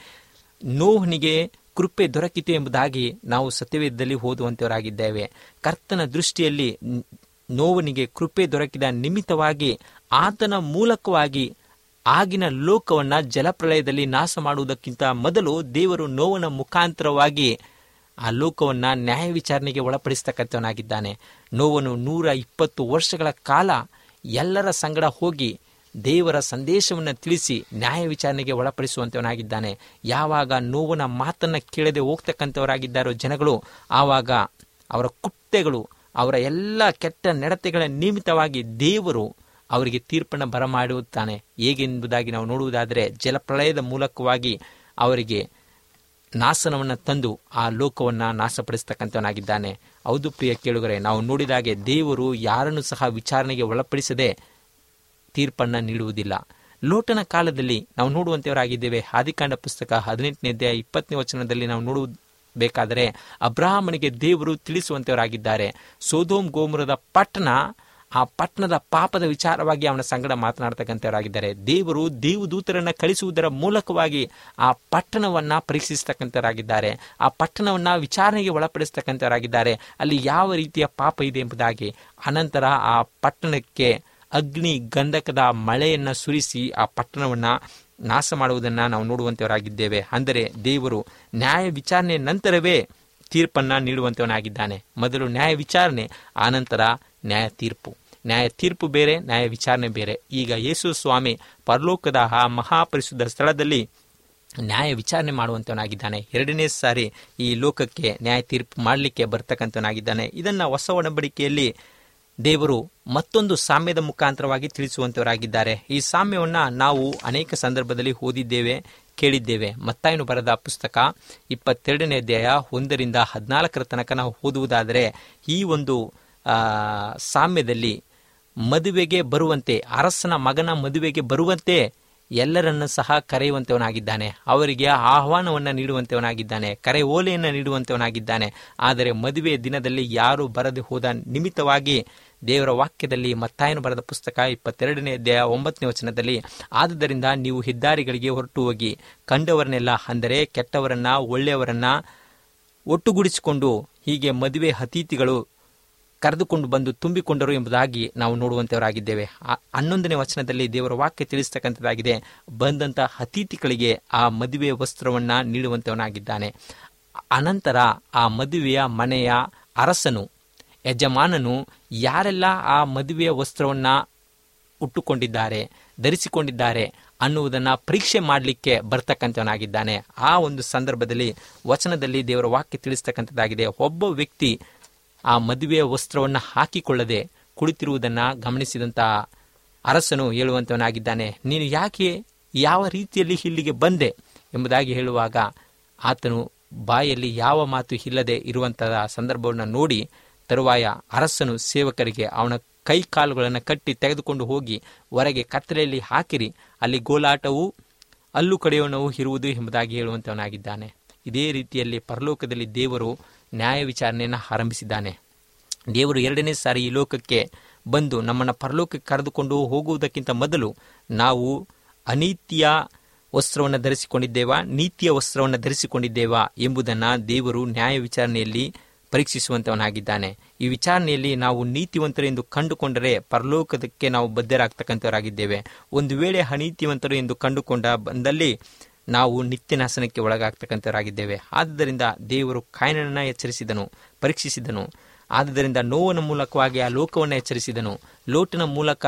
ನೋಹನಿಗೆ ಕೃಪೆ ದೊರಕಿತು ಎಂಬುದಾಗಿ ನಾವು ಸತ್ಯವೇದದಲ್ಲಿ ಓದುವಂತವರಾಗಿದ್ದೇವೆ ಕರ್ತನ ದೃಷ್ಟಿಯಲ್ಲಿ ನ್- ನೋವನಿಗೆ ಕೃಪೆ ದೊರಕಿದ ನಿಮಿತ್ತವಾಗಿ ಆತನ ಮೂಲಕವಾಗಿ ಆಗಿನ ಲೋಕವನ್ನ ಜಲಪ್ರಳಯದಲ್ಲಿ ನಾಶ ಮಾಡುವುದಕ್ಕಿಂತ ಮೊದಲು ದೇವರು ನೋವನ ಮುಖಾಂತರವಾಗಿ ಆ ಲೋಕವನ್ನ ನ್ಯಾಯ ವಿಚಾರಣೆಗೆ ಒಳಪಡಿಸ್ತಕ್ಕಂಥವನಾಗಿದ್ದಾನೆ ನೋವನು ನೂರ ಇಪ್ಪತ್ತು ವರ್ಷಗಳ ಕಾಲ ಎಲ್ಲರ ಸಂಗಡ ಹೋಗಿ ದೇವರ ಸಂದೇಶವನ್ನು ತಿಳಿಸಿ ನ್ಯಾಯ ವಿಚಾರಣೆಗೆ ಒಳಪಡಿಸುವಂತವನಾಗಿದ್ದಾನೆ ಯಾವಾಗ ನೋವನ ಮಾತನ್ನ ಕೇಳದೆ ಹೋಗ್ತಕ್ಕಂಥವರಾಗಿದ್ದಾರೋ ಜನಗಳು ಆವಾಗ ಅವರ ಕುಟ್ಟೆಗಳು ಅವರ ಎಲ್ಲ ಕೆಟ್ಟ ನಡತೆಗಳ ನಿಮಿತ್ತವಾಗಿ ದೇವರು ಅವರಿಗೆ ತೀರ್ಪನ್ನು ಬರಮಾಡುತ್ತಾನೆ ಹೇಗೆಂಬುದಾಗಿ ನಾವು ನೋಡುವುದಾದರೆ ಜಲಪ್ರಳಯದ ಮೂಲಕವಾಗಿ ಅವರಿಗೆ ನಾಶನವನ್ನು ತಂದು ಆ ಲೋಕವನ್ನು ನಾಶಪಡಿಸ್ತಕ್ಕಂಥವನಾಗಿದ್ದಾನೆ ಹೌದು ಪ್ರಿಯ ಕೇಳುಗರೆ ನಾವು ನೋಡಿದಾಗೆ ದೇವರು ಯಾರನ್ನು ಸಹ ವಿಚಾರಣೆಗೆ ಒಳಪಡಿಸದೆ ತೀರ್ಪನ್ನು ನೀಡುವುದಿಲ್ಲ ಲೋಟನ ಕಾಲದಲ್ಲಿ ನಾವು ನೋಡುವಂತೆಯವರಾಗಿದ್ದೇವೆ ಆದಿಕಾಂಡ ಪುಸ್ತಕ ಹದಿನೆಂಟನೇ ಅಧ್ಯಾಯ ಇಪ್ಪತ್ತನೇ ವಚನದಲ್ಲಿ ನಾವು ನೋಡಬೇಕಾದರೆ ಅಬ್ರಾಹ್ಮನಿಗೆ ದೇವರು ತಿಳಿಸುವಂತೆಯವರಾಗಿದ್ದಾರೆ ಸೋದೋಮ್ ಗೋಮುರದ ಪಟ್ಟಣ ಆ ಪಟ್ಟಣದ ಪಾಪದ ವಿಚಾರವಾಗಿ ಅವನ ಸಂಗಡ ಮಾತನಾಡ್ತಕ್ಕಂಥವರಾಗಿದ್ದಾರೆ ದೇವರು ದೇವದೂತರನ್ನ ಕಳಿಸುವುದರ ಮೂಲಕವಾಗಿ ಆ ಪಟ್ಟಣವನ್ನ ಪರೀಕ್ಷಿಸ್ತಕ್ಕಂಥವರಾಗಿದ್ದಾರೆ ಆ ಪಟ್ಟಣವನ್ನ ವಿಚಾರಣೆಗೆ ಒಳಪಡಿಸ್ತಕ್ಕಂಥವರಾಗಿದ್ದಾರೆ ಅಲ್ಲಿ ಯಾವ ರೀತಿಯ ಪಾಪ ಇದೆ ಎಂಬುದಾಗಿ ಅನಂತರ ಆ ಪಟ್ಟಣಕ್ಕೆ ಅಗ್ನಿ ಗಂಧಕದ ಮಳೆಯನ್ನ ಸುರಿಸಿ ಆ ಪಟ್ಟಣವನ್ನ ನಾಶ ಮಾಡುವುದನ್ನು ನಾವು ನೋಡುವಂತವರಾಗಿದ್ದೇವೆ ಅಂದರೆ ದೇವರು ನ್ಯಾಯ ವಿಚಾರಣೆ ನಂತರವೇ ತೀರ್ಪನ್ನ ನೀಡುವಂತವನಾಗಿದ್ದಾನೆ ಮೊದಲು ನ್ಯಾಯ ವಿಚಾರಣೆ ಆನಂತರ ನ್ಯಾಯ ತೀರ್ಪು ನ್ಯಾಯ ತೀರ್ಪು ಬೇರೆ ನ್ಯಾಯ ವಿಚಾರಣೆ ಬೇರೆ ಈಗ ಯೇಸು ಸ್ವಾಮಿ ಪರಲೋಕದ ಆ ಮಹಾಪರಿಶುದ್ಧ ಸ್ಥಳದಲ್ಲಿ ನ್ಯಾಯ ವಿಚಾರಣೆ ಮಾಡುವಂತವನಾಗಿದ್ದಾನೆ ಎರಡನೇ ಸಾರಿ ಈ ಲೋಕಕ್ಕೆ ನ್ಯಾಯ ತೀರ್ಪು ಮಾಡಲಿಕ್ಕೆ ಬರ್ತಕ್ಕಂಥವನಾಗಿದ್ದಾನೆ ಇದನ್ನ ಹೊಸ ಒಡಂಬಡಿಕೆಯಲ್ಲಿ ದೇವರು ಮತ್ತೊಂದು ಸಾಮ್ಯದ ಮುಖಾಂತರವಾಗಿ ತಿಳಿಸುವಂತವರಾಗಿದ್ದಾರೆ ಈ ಸಾಮ್ಯವನ್ನ ನಾವು ಅನೇಕ ಸಂದರ್ಭದಲ್ಲಿ ಓದಿದ್ದೇವೆ ಕೇಳಿದ್ದೇವೆ ಮತ್ತಾಯನು ಬರೆದ ಪುಸ್ತಕ ಇಪ್ಪತ್ತೆರಡನೇ ಅಧ್ಯಾಯ ಒಂದರಿಂದ ಹದಿನಾಲ್ಕರ ತನಕ ನಾವು ಓದುವುದಾದರೆ ಈ ಒಂದು ಆ, ಸಾಮ್ಯದಲ್ಲಿ ಮದುವೆಗೆ ಬರುವಂತೆ ಅರಸನ ಮಗನ ಮದುವೆಗೆ ಬರುವಂತೆ ಎಲ್ಲರನ್ನು ಸಹ ಕರೆಯುವಂತವನಾಗಿದ್ದಾನೆ ಅವರಿಗೆ ಆಹ್ವಾನವನ್ನು ನೀಡುವಂತವನಾಗಿದ್ದಾನೆ ಕರೆ ಓಲೆಯನ್ನು ನೀಡುವಂತವನಾಗಿದ್ದಾನೆ ಆದರೆ ಮದುವೆಯ ದಿನದಲ್ಲಿ ಯಾರು ಬರದೆ ಹೋದ ನಿಮಿತ್ತವಾಗಿ ದೇವರ ವಾಕ್ಯದಲ್ಲಿ ಮತ್ತಾಯನು ಬರೆದ ಪುಸ್ತಕ ಇಪ್ಪತ್ತೆರಡನೇ ಅಧ್ಯಾಯ ಒಂಬತ್ತನೇ ವಚನದಲ್ಲಿ ಆದುದರಿಂದ ನೀವು ಹೆದ್ದಾರಿಗಳಿಗೆ ಹೊರಟು ಹೋಗಿ ಕಂಡವರನ್ನೆಲ್ಲ ಅಂದರೆ ಕೆಟ್ಟವರನ್ನ ಒಳ್ಳೆಯವರನ್ನ ಒಟ್ಟುಗೂಡಿಸಿಕೊಂಡು ಹೀಗೆ ಮದುವೆ ಅತಿಥಿಗಳು ಕರೆದುಕೊಂಡು ಬಂದು ತುಂಬಿಕೊಂಡರು ಎಂಬುದಾಗಿ ನಾವು ನೋಡುವಂತವರಾಗಿದ್ದೇವೆ ಆ- ಹನ್ನೊಂದನೇ ವಚನದಲ್ಲಿ ದೇವರ ವಾಕ್ಯ ತಿಳಿಸ್ತಕ್ಕಂಥದ್ದಾಗಿದೆ ಬಂದಂತ ಅತಿಥಿಗಳಿಗೆ ಆ ಮದುವೆ ವಸ್ತ್ರವನ್ನ ನೀಡುವಂತವನಾಗಿದ್ದಾನೆ ಅನಂತರ ಆ ಮದುವೆಯ ಮನೆಯ ಅರಸನು ಯಜಮಾನನು ಯಾರೆಲ್ಲ ಆ ಮದುವೆಯ ವಸ್ತ್ರವನ್ನ ಉಟ್ಟುಕೊಂಡಿದ್ದಾರೆ ಧರಿಸಿಕೊಂಡಿದ್ದಾರೆ ಅನ್ನುವುದನ್ನ ಪರೀಕ್ಷೆ ಮಾಡಲಿಕ್ಕೆ ಬರ್ತಕ್ಕಂಥವನಾಗಿದ್ದಾನೆ ಆ ಒಂದು ಸಂದರ್ಭದಲ್ಲಿ ವಚನದಲ್ಲಿ ದೇವರ ವಾಕ್ಯ ತಿಳಿಸ್ತಕ್ಕಂಥದ್ದಾಗಿದೆ ಒಬ್ಬ ವ್ಯಕ್ತಿ ಆ ಮದುವೆಯ ವಸ್ತ್ರವನ್ನು ಹಾಕಿಕೊಳ್ಳದೆ ಕುಳಿತಿರುವುದನ್ನು ಗಮನಿಸಿದಂಥ ಅರಸನು ಹೇಳುವಂತವನಾಗಿದ್ದಾನೆ ನೀನು ಯಾಕೆ ಯಾವ ರೀತಿಯಲ್ಲಿ ಇಲ್ಲಿಗೆ ಬಂದೆ ಎಂಬುದಾಗಿ ಹೇಳುವಾಗ ಆತನು ಬಾಯಲ್ಲಿ ಯಾವ ಮಾತು ಇಲ್ಲದೆ ಇರುವಂತಹ ಸಂದರ್ಭವನ್ನು ನೋಡಿ ತರುವಾಯ ಅರಸನು ಸೇವಕರಿಗೆ ಅವನ ಕೈ ಕಾಲುಗಳನ್ನು ಕಟ್ಟಿ ತೆಗೆದುಕೊಂಡು ಹೋಗಿ ಹೊರಗೆ ಕತ್ತಲೆಯಲ್ಲಿ ಹಾಕಿರಿ ಅಲ್ಲಿ ಗೋಲಾಟವು ಅಲ್ಲು ಕಡೆಯೋಣವು ಇರುವುದು ಎಂಬುದಾಗಿ ಹೇಳುವಂತವನಾಗಿದ್ದಾನೆ ಇದೇ ರೀತಿಯಲ್ಲಿ ಪರಲೋಕದಲ್ಲಿ ದೇವರು ನ್ಯಾಯ ವಿಚಾರಣೆಯನ್ನು ಆರಂಭಿಸಿದ್ದಾನೆ ದೇವರು ಎರಡನೇ ಸಾರಿ ಈ ಲೋಕಕ್ಕೆ ಬಂದು ನಮ್ಮನ್ನು ಪರಲೋಕಕ್ಕೆ ಕರೆದುಕೊಂಡು ಹೋಗುವುದಕ್ಕಿಂತ ಮೊದಲು ನಾವು ಅನೀತಿಯ ವಸ್ತ್ರವನ್ನು ಧರಿಸಿಕೊಂಡಿದ್ದೇವಾ ನೀತಿಯ ವಸ್ತ್ರವನ್ನು ಧರಿಸಿಕೊಂಡಿದ್ದೇವಾ ಎಂಬುದನ್ನು ದೇವರು ನ್ಯಾಯ ವಿಚಾರಣೆಯಲ್ಲಿ ಪರೀಕ್ಷಿಸುವಂತವನಾಗಿದ್ದಾನೆ ಈ ವಿಚಾರಣೆಯಲ್ಲಿ ನಾವು ನೀತಿವಂತರು ಎಂದು ಕಂಡುಕೊಂಡರೆ ಪರಲೋಕದಕ್ಕೆ ನಾವು ಬದ್ಧರಾಗ್ತಕ್ಕಂಥವರಾಗಿದ್ದೇವೆ ಒಂದು ವೇಳೆ ಅನೀತಿವಂತರು ಎಂದು ಕಂಡುಕೊಂಡ ಬಂದಲ್ಲಿ ನಾವು ನಿತ್ಯನಾಶನಕ್ಕೆ ಒಳಗಾಗ್ತಕ್ಕಂಥವರಾಗಿದ್ದೇವೆ ಆದ್ದರಿಂದ ದೇವರು ಕಾಯನನ್ನ ಎಚ್ಚರಿಸಿದನು ಪರೀಕ್ಷಿಸಿದನು ಆದುದರಿಂದ ನೋವನ ಮೂಲಕವಾಗಿ ಆ ಲೋಕವನ್ನು ಎಚ್ಚರಿಸಿದನು ಲೋಟನ ಮೂಲಕ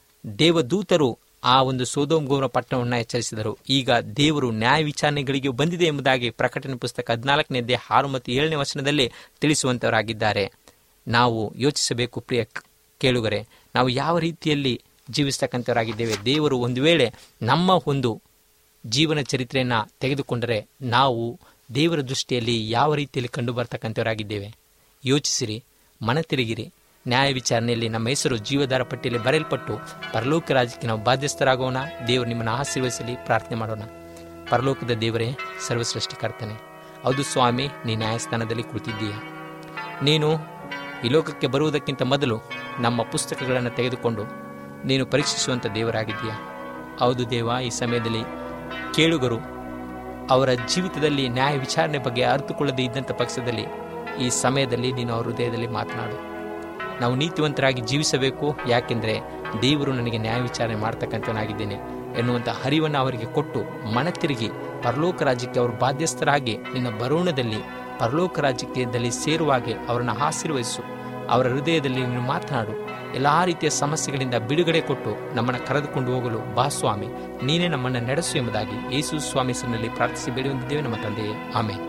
ದೇವದೂತರು ಆ ಒಂದು ಸೋದೋಮ್ ಗೋಮರ ಪಟ್ಟಣವನ್ನು ಎಚ್ಚರಿಸಿದರು ಈಗ ದೇವರು ನ್ಯಾಯ ವಿಚಾರಣೆಗಳಿಗೆ ಬಂದಿದೆ ಎಂಬುದಾಗಿ ಪ್ರಕಟಣೆ ಪುಸ್ತಕ ಹದಿನಾಲ್ಕನೇದೇ ಆರು ಮತ್ತು ಏಳನೇ ವಚನದಲ್ಲಿ ತಿಳಿಸುವಂತವರಾಗಿದ್ದಾರೆ ನಾವು ಯೋಚಿಸಬೇಕು ಪ್ರಿಯ ಕ್- ಕೇಳುಗರೆ ನಾವು ಯಾವ ರೀತಿಯಲ್ಲಿ ಜೀವಿಸ್ತಕ್ಕಂಥವರಾಗಿದ್ದೇವೆ ದೇವರು ಒಂದು ವೇಳೆ ನಮ್ಮ ಒಂದು ಜೀವನ ಚರಿತ್ರೆಯನ್ನು ತೆಗೆದುಕೊಂಡರೆ ನಾವು ದೇವರ ದೃಷ್ಟಿಯಲ್ಲಿ ಯಾವ ರೀತಿಯಲ್ಲಿ ಕಂಡು ಬರ್ತಕ್ಕಂಥವರಾಗಿದ್ದೇವೆ ಯೋಚಿಸಿರಿ ಮನ ತಿರುಗಿರಿ ನ್ಯಾಯ ವಿಚಾರಣೆಯಲ್ಲಿ ನಮ್ಮ ಹೆಸರು ಜೀವಧಾರ ಪಟ್ಟಿಯಲ್ಲಿ ಬರೆಯಲ್ಪಟ್ಟು ಪರಲೋಕ ರಾಜ್ಯಕ್ಕೆ ನಾವು ಬಾಧ್ಯಸ್ಥರಾಗೋಣ ದೇವರು ನಿಮ್ಮನ್ನು ಆಶೀರ್ವದಿಸಲಿ ಪ್ರಾರ್ಥನೆ ಮಾಡೋಣ ಪರಲೋಕದ ದೇವರೇ ಸರ್ವಸೃಷ್ಟಿಕರ್ತನೆ ಹೌದು ಸ್ವಾಮಿ ನೀ ನ್ಯಾಯಸ್ಥಾನದಲ್ಲಿ ಕುಳಿತಿದ್ದೀಯ ನೀನು ಈ ಲೋಕಕ್ಕೆ ಬರುವುದಕ್ಕಿಂತ ಮೊದಲು ನಮ್ಮ ಪುಸ್ತಕಗಳನ್ನು ತೆಗೆದುಕೊಂಡು ನೀನು ಪರೀಕ್ಷಿಸುವಂಥ ದೇವರಾಗಿದ್ದೀಯ ಹೌದು ದೇವ ಈ ಸಮಯದಲ್ಲಿ ಕೇಳುಗರು ಅವರ ಜೀವಿತದಲ್ಲಿ ನ್ಯಾಯ ವಿಚಾರಣೆ ಬಗ್ಗೆ ಅರಿತುಕೊಳ್ಳದೇ ಇದ್ದಂಥ ಪಕ್ಷದಲ್ಲಿ ಈ ಸಮಯದಲ್ಲಿ ನೀನು ಅವರ ಹೃದಯದಲ್ಲಿ ಮಾತನಾಡು ನಾವು ನೀತಿವಂತರಾಗಿ ಜೀವಿಸಬೇಕು ಯಾಕೆಂದರೆ ದೇವರು ನನಗೆ ನ್ಯಾಯ ವಿಚಾರಣೆ ಮಾಡ್ತಕ್ಕಂಥವನಾಗಿದ್ದೇನೆ ಎನ್ನುವಂಥ ಹರಿವನ್ನು ಅವರಿಗೆ ಕೊಟ್ಟು ಮನ ತಿರುಗಿ ಪರಲೋಕ ರಾಜ್ಯಕ್ಕೆ ಅವರು ಬಾಧ್ಯಸ್ಥರಾಗಿ ನಿನ್ನ ಬರೋಣದಲ್ಲಿ ಪರಲೋಕ ರಾಜ್ಯಕ್ಕೆ ಸೇರುವಾಗೆ ಅವರನ್ನು ಆಶೀರ್ವದಿಸು ಅವರ ಹೃದಯದಲ್ಲಿ ನೀನು ಮಾತನಾಡು ಎಲ್ಲ ರೀತಿಯ ಸಮಸ್ಯೆಗಳಿಂದ ಬಿಡುಗಡೆ ಕೊಟ್ಟು ನಮ್ಮನ್ನು ಕರೆದುಕೊಂಡು ಹೋಗಲು ಬಾ ಸ್ವಾಮಿ ನೀನೇ ನಮ್ಮನ್ನು ನಡೆಸು ಎಂಬುದಾಗಿ ಯೇಸು ಸ್ವಾಮಿ ಹೆಸರಿನಲ್ಲಿ ಪ್ರಾರ್ಥಿಸಿ ಬೇಡಿ ಹೊಂದಿದ್ದೇವೆ ನಮ್ಮ ತಂದೆಯೇ ಆಮೇಲೆ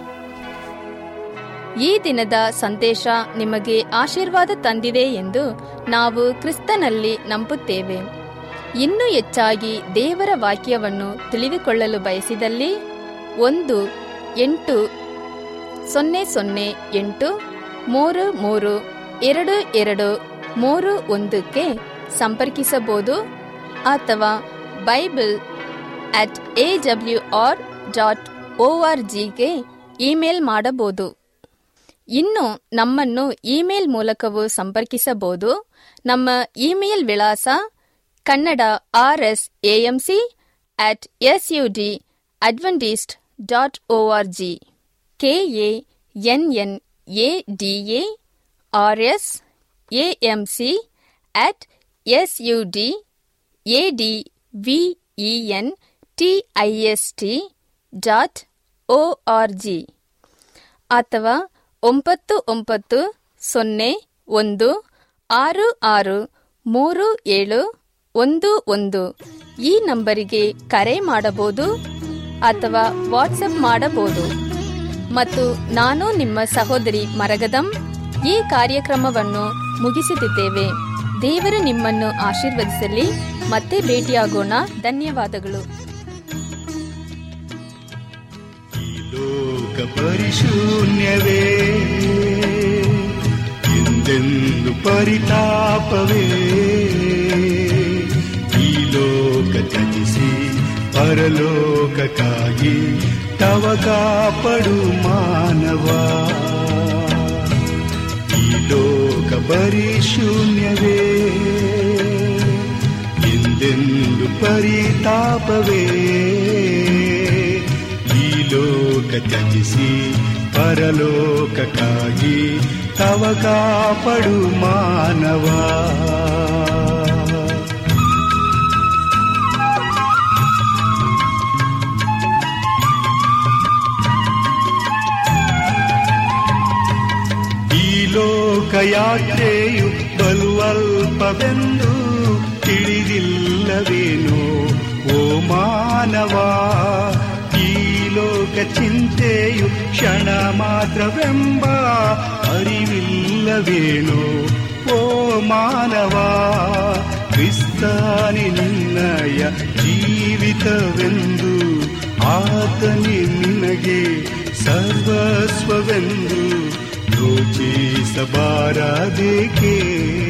ಈ ದಿನದ ಸಂದೇಶ ನಿಮಗೆ ಆಶೀರ್ವಾದ ತಂದಿದೆ ಎಂದು ನಾವು ಕ್ರಿಸ್ತನಲ್ಲಿ ನಂಬುತ್ತೇವೆ ಇನ್ನೂ ಹೆಚ್ಚಾಗಿ ದೇವರ ವಾಕ್ಯವನ್ನು ತಿಳಿದುಕೊಳ್ಳಲು ಬಯಸಿದಲ್ಲಿ ಒಂದು ಎಂಟು ಸೊನ್ನೆ ಸೊನ್ನೆ ಎಂಟು ಮೂರು ಮೂರು ಎರಡು ಎರಡು ಮೂರು ಒಂದಕ್ಕೆ ಸಂಪರ್ಕಿಸಬಹುದು ಅಥವಾ Bible at A W R dot O R ಜಿಗೆ ಇಮೇಲ್ ಮಾಡಬಹುದು ಇನ್ನು ನಮ್ಮನ್ನು ಇಮೇಲ್ ಮೂಲಕವೂ ಸಂಪರ್ಕಿಸಬಹುದು ನಮ್ಮ ಇಮೇಲ್ ವಿಳಾಸ Kannada R S AMC at S U D Adventist dot O R G K A N N A D A R S AMC at S U D A D V E N T I S T dot O R G ಅಥವಾ ಒಂಬತ್ತು ಒಂಬತ್ತು ಸೊನ್ನೆ ಒಂದು ಆರು ಆರು ಮೂರು ಏಳು ಒಂದು ಒಂದು ಈ ನಂಬರಿಗೆ ಕರೆ ಮಾಡಬಹುದು ಅಥವಾ ವಾಟ್ಸಪ್ ಮಾಡಬಹುದು ಮತ್ತು ನಾನು ನಿಮ್ಮ ಸಹೋದರಿ ಮರಗದಂ ಈ ಕಾರ್ಯಕ್ರಮವನ್ನು ಮುಗಿಸುತ್ತಿದ್ದೇವೆ ದೇವರು ನಿಮ್ಮನ್ನು ಆಶೀರ್ವದಿಸಲಿ ಮತ್ತೆ ಭೇಟಿಯಾಗೋಣ ಧನ್ಯವಾದಗಳು ಈ ಲೋಕ ಪರಿಶೂನ್ಯವೇ ಎಂದೆಂದು ಪರಿತಾಪವೇ ಈ ಲೋಕ ತ್ಯಜಿಸಿ ಪರಲೋಕಕ್ಕಾಗಿ ತವ ಕಾಪಡು ಮಾನವ ಈ ಲೋಕ ಪರಿಶೂನ್ಯವೇ ಎಂದೆಂದು ಪರಿತಾಪವೇ ಈ ಲೋಕ ತ್ಯಜಿಸಿ ಪರಲೋಕಕ್ಕಾಗಿ ತವ ಕಾಪಡು ಮಾನವ ಈ ಲೋಕಯಾತ್ರೆಯು ಬಲುವಲ್ಪವೆಂದು ತಿಳಿದಿಲ್ಲವೇನೋ ಓ ಮಾನವ ಈ ಲೋಕ ಚಿಂತೆಯು ಕ್ಷಣ ಮಾತ್ರವೆಂಬ ಅರಿವಿಲ್ಲವೇನೋ ಓ ಮಾನವ ಕ್ರಿಸ್ತಾನಿ ನಿನ್ನಯ ಜೀವಿತವೆಂದು ಆತನಿ ನಿನಗೆ ಸರ್ವಸ್ವವೆಂದು ಯೋಚಿಸಬಾರದೇಕೆ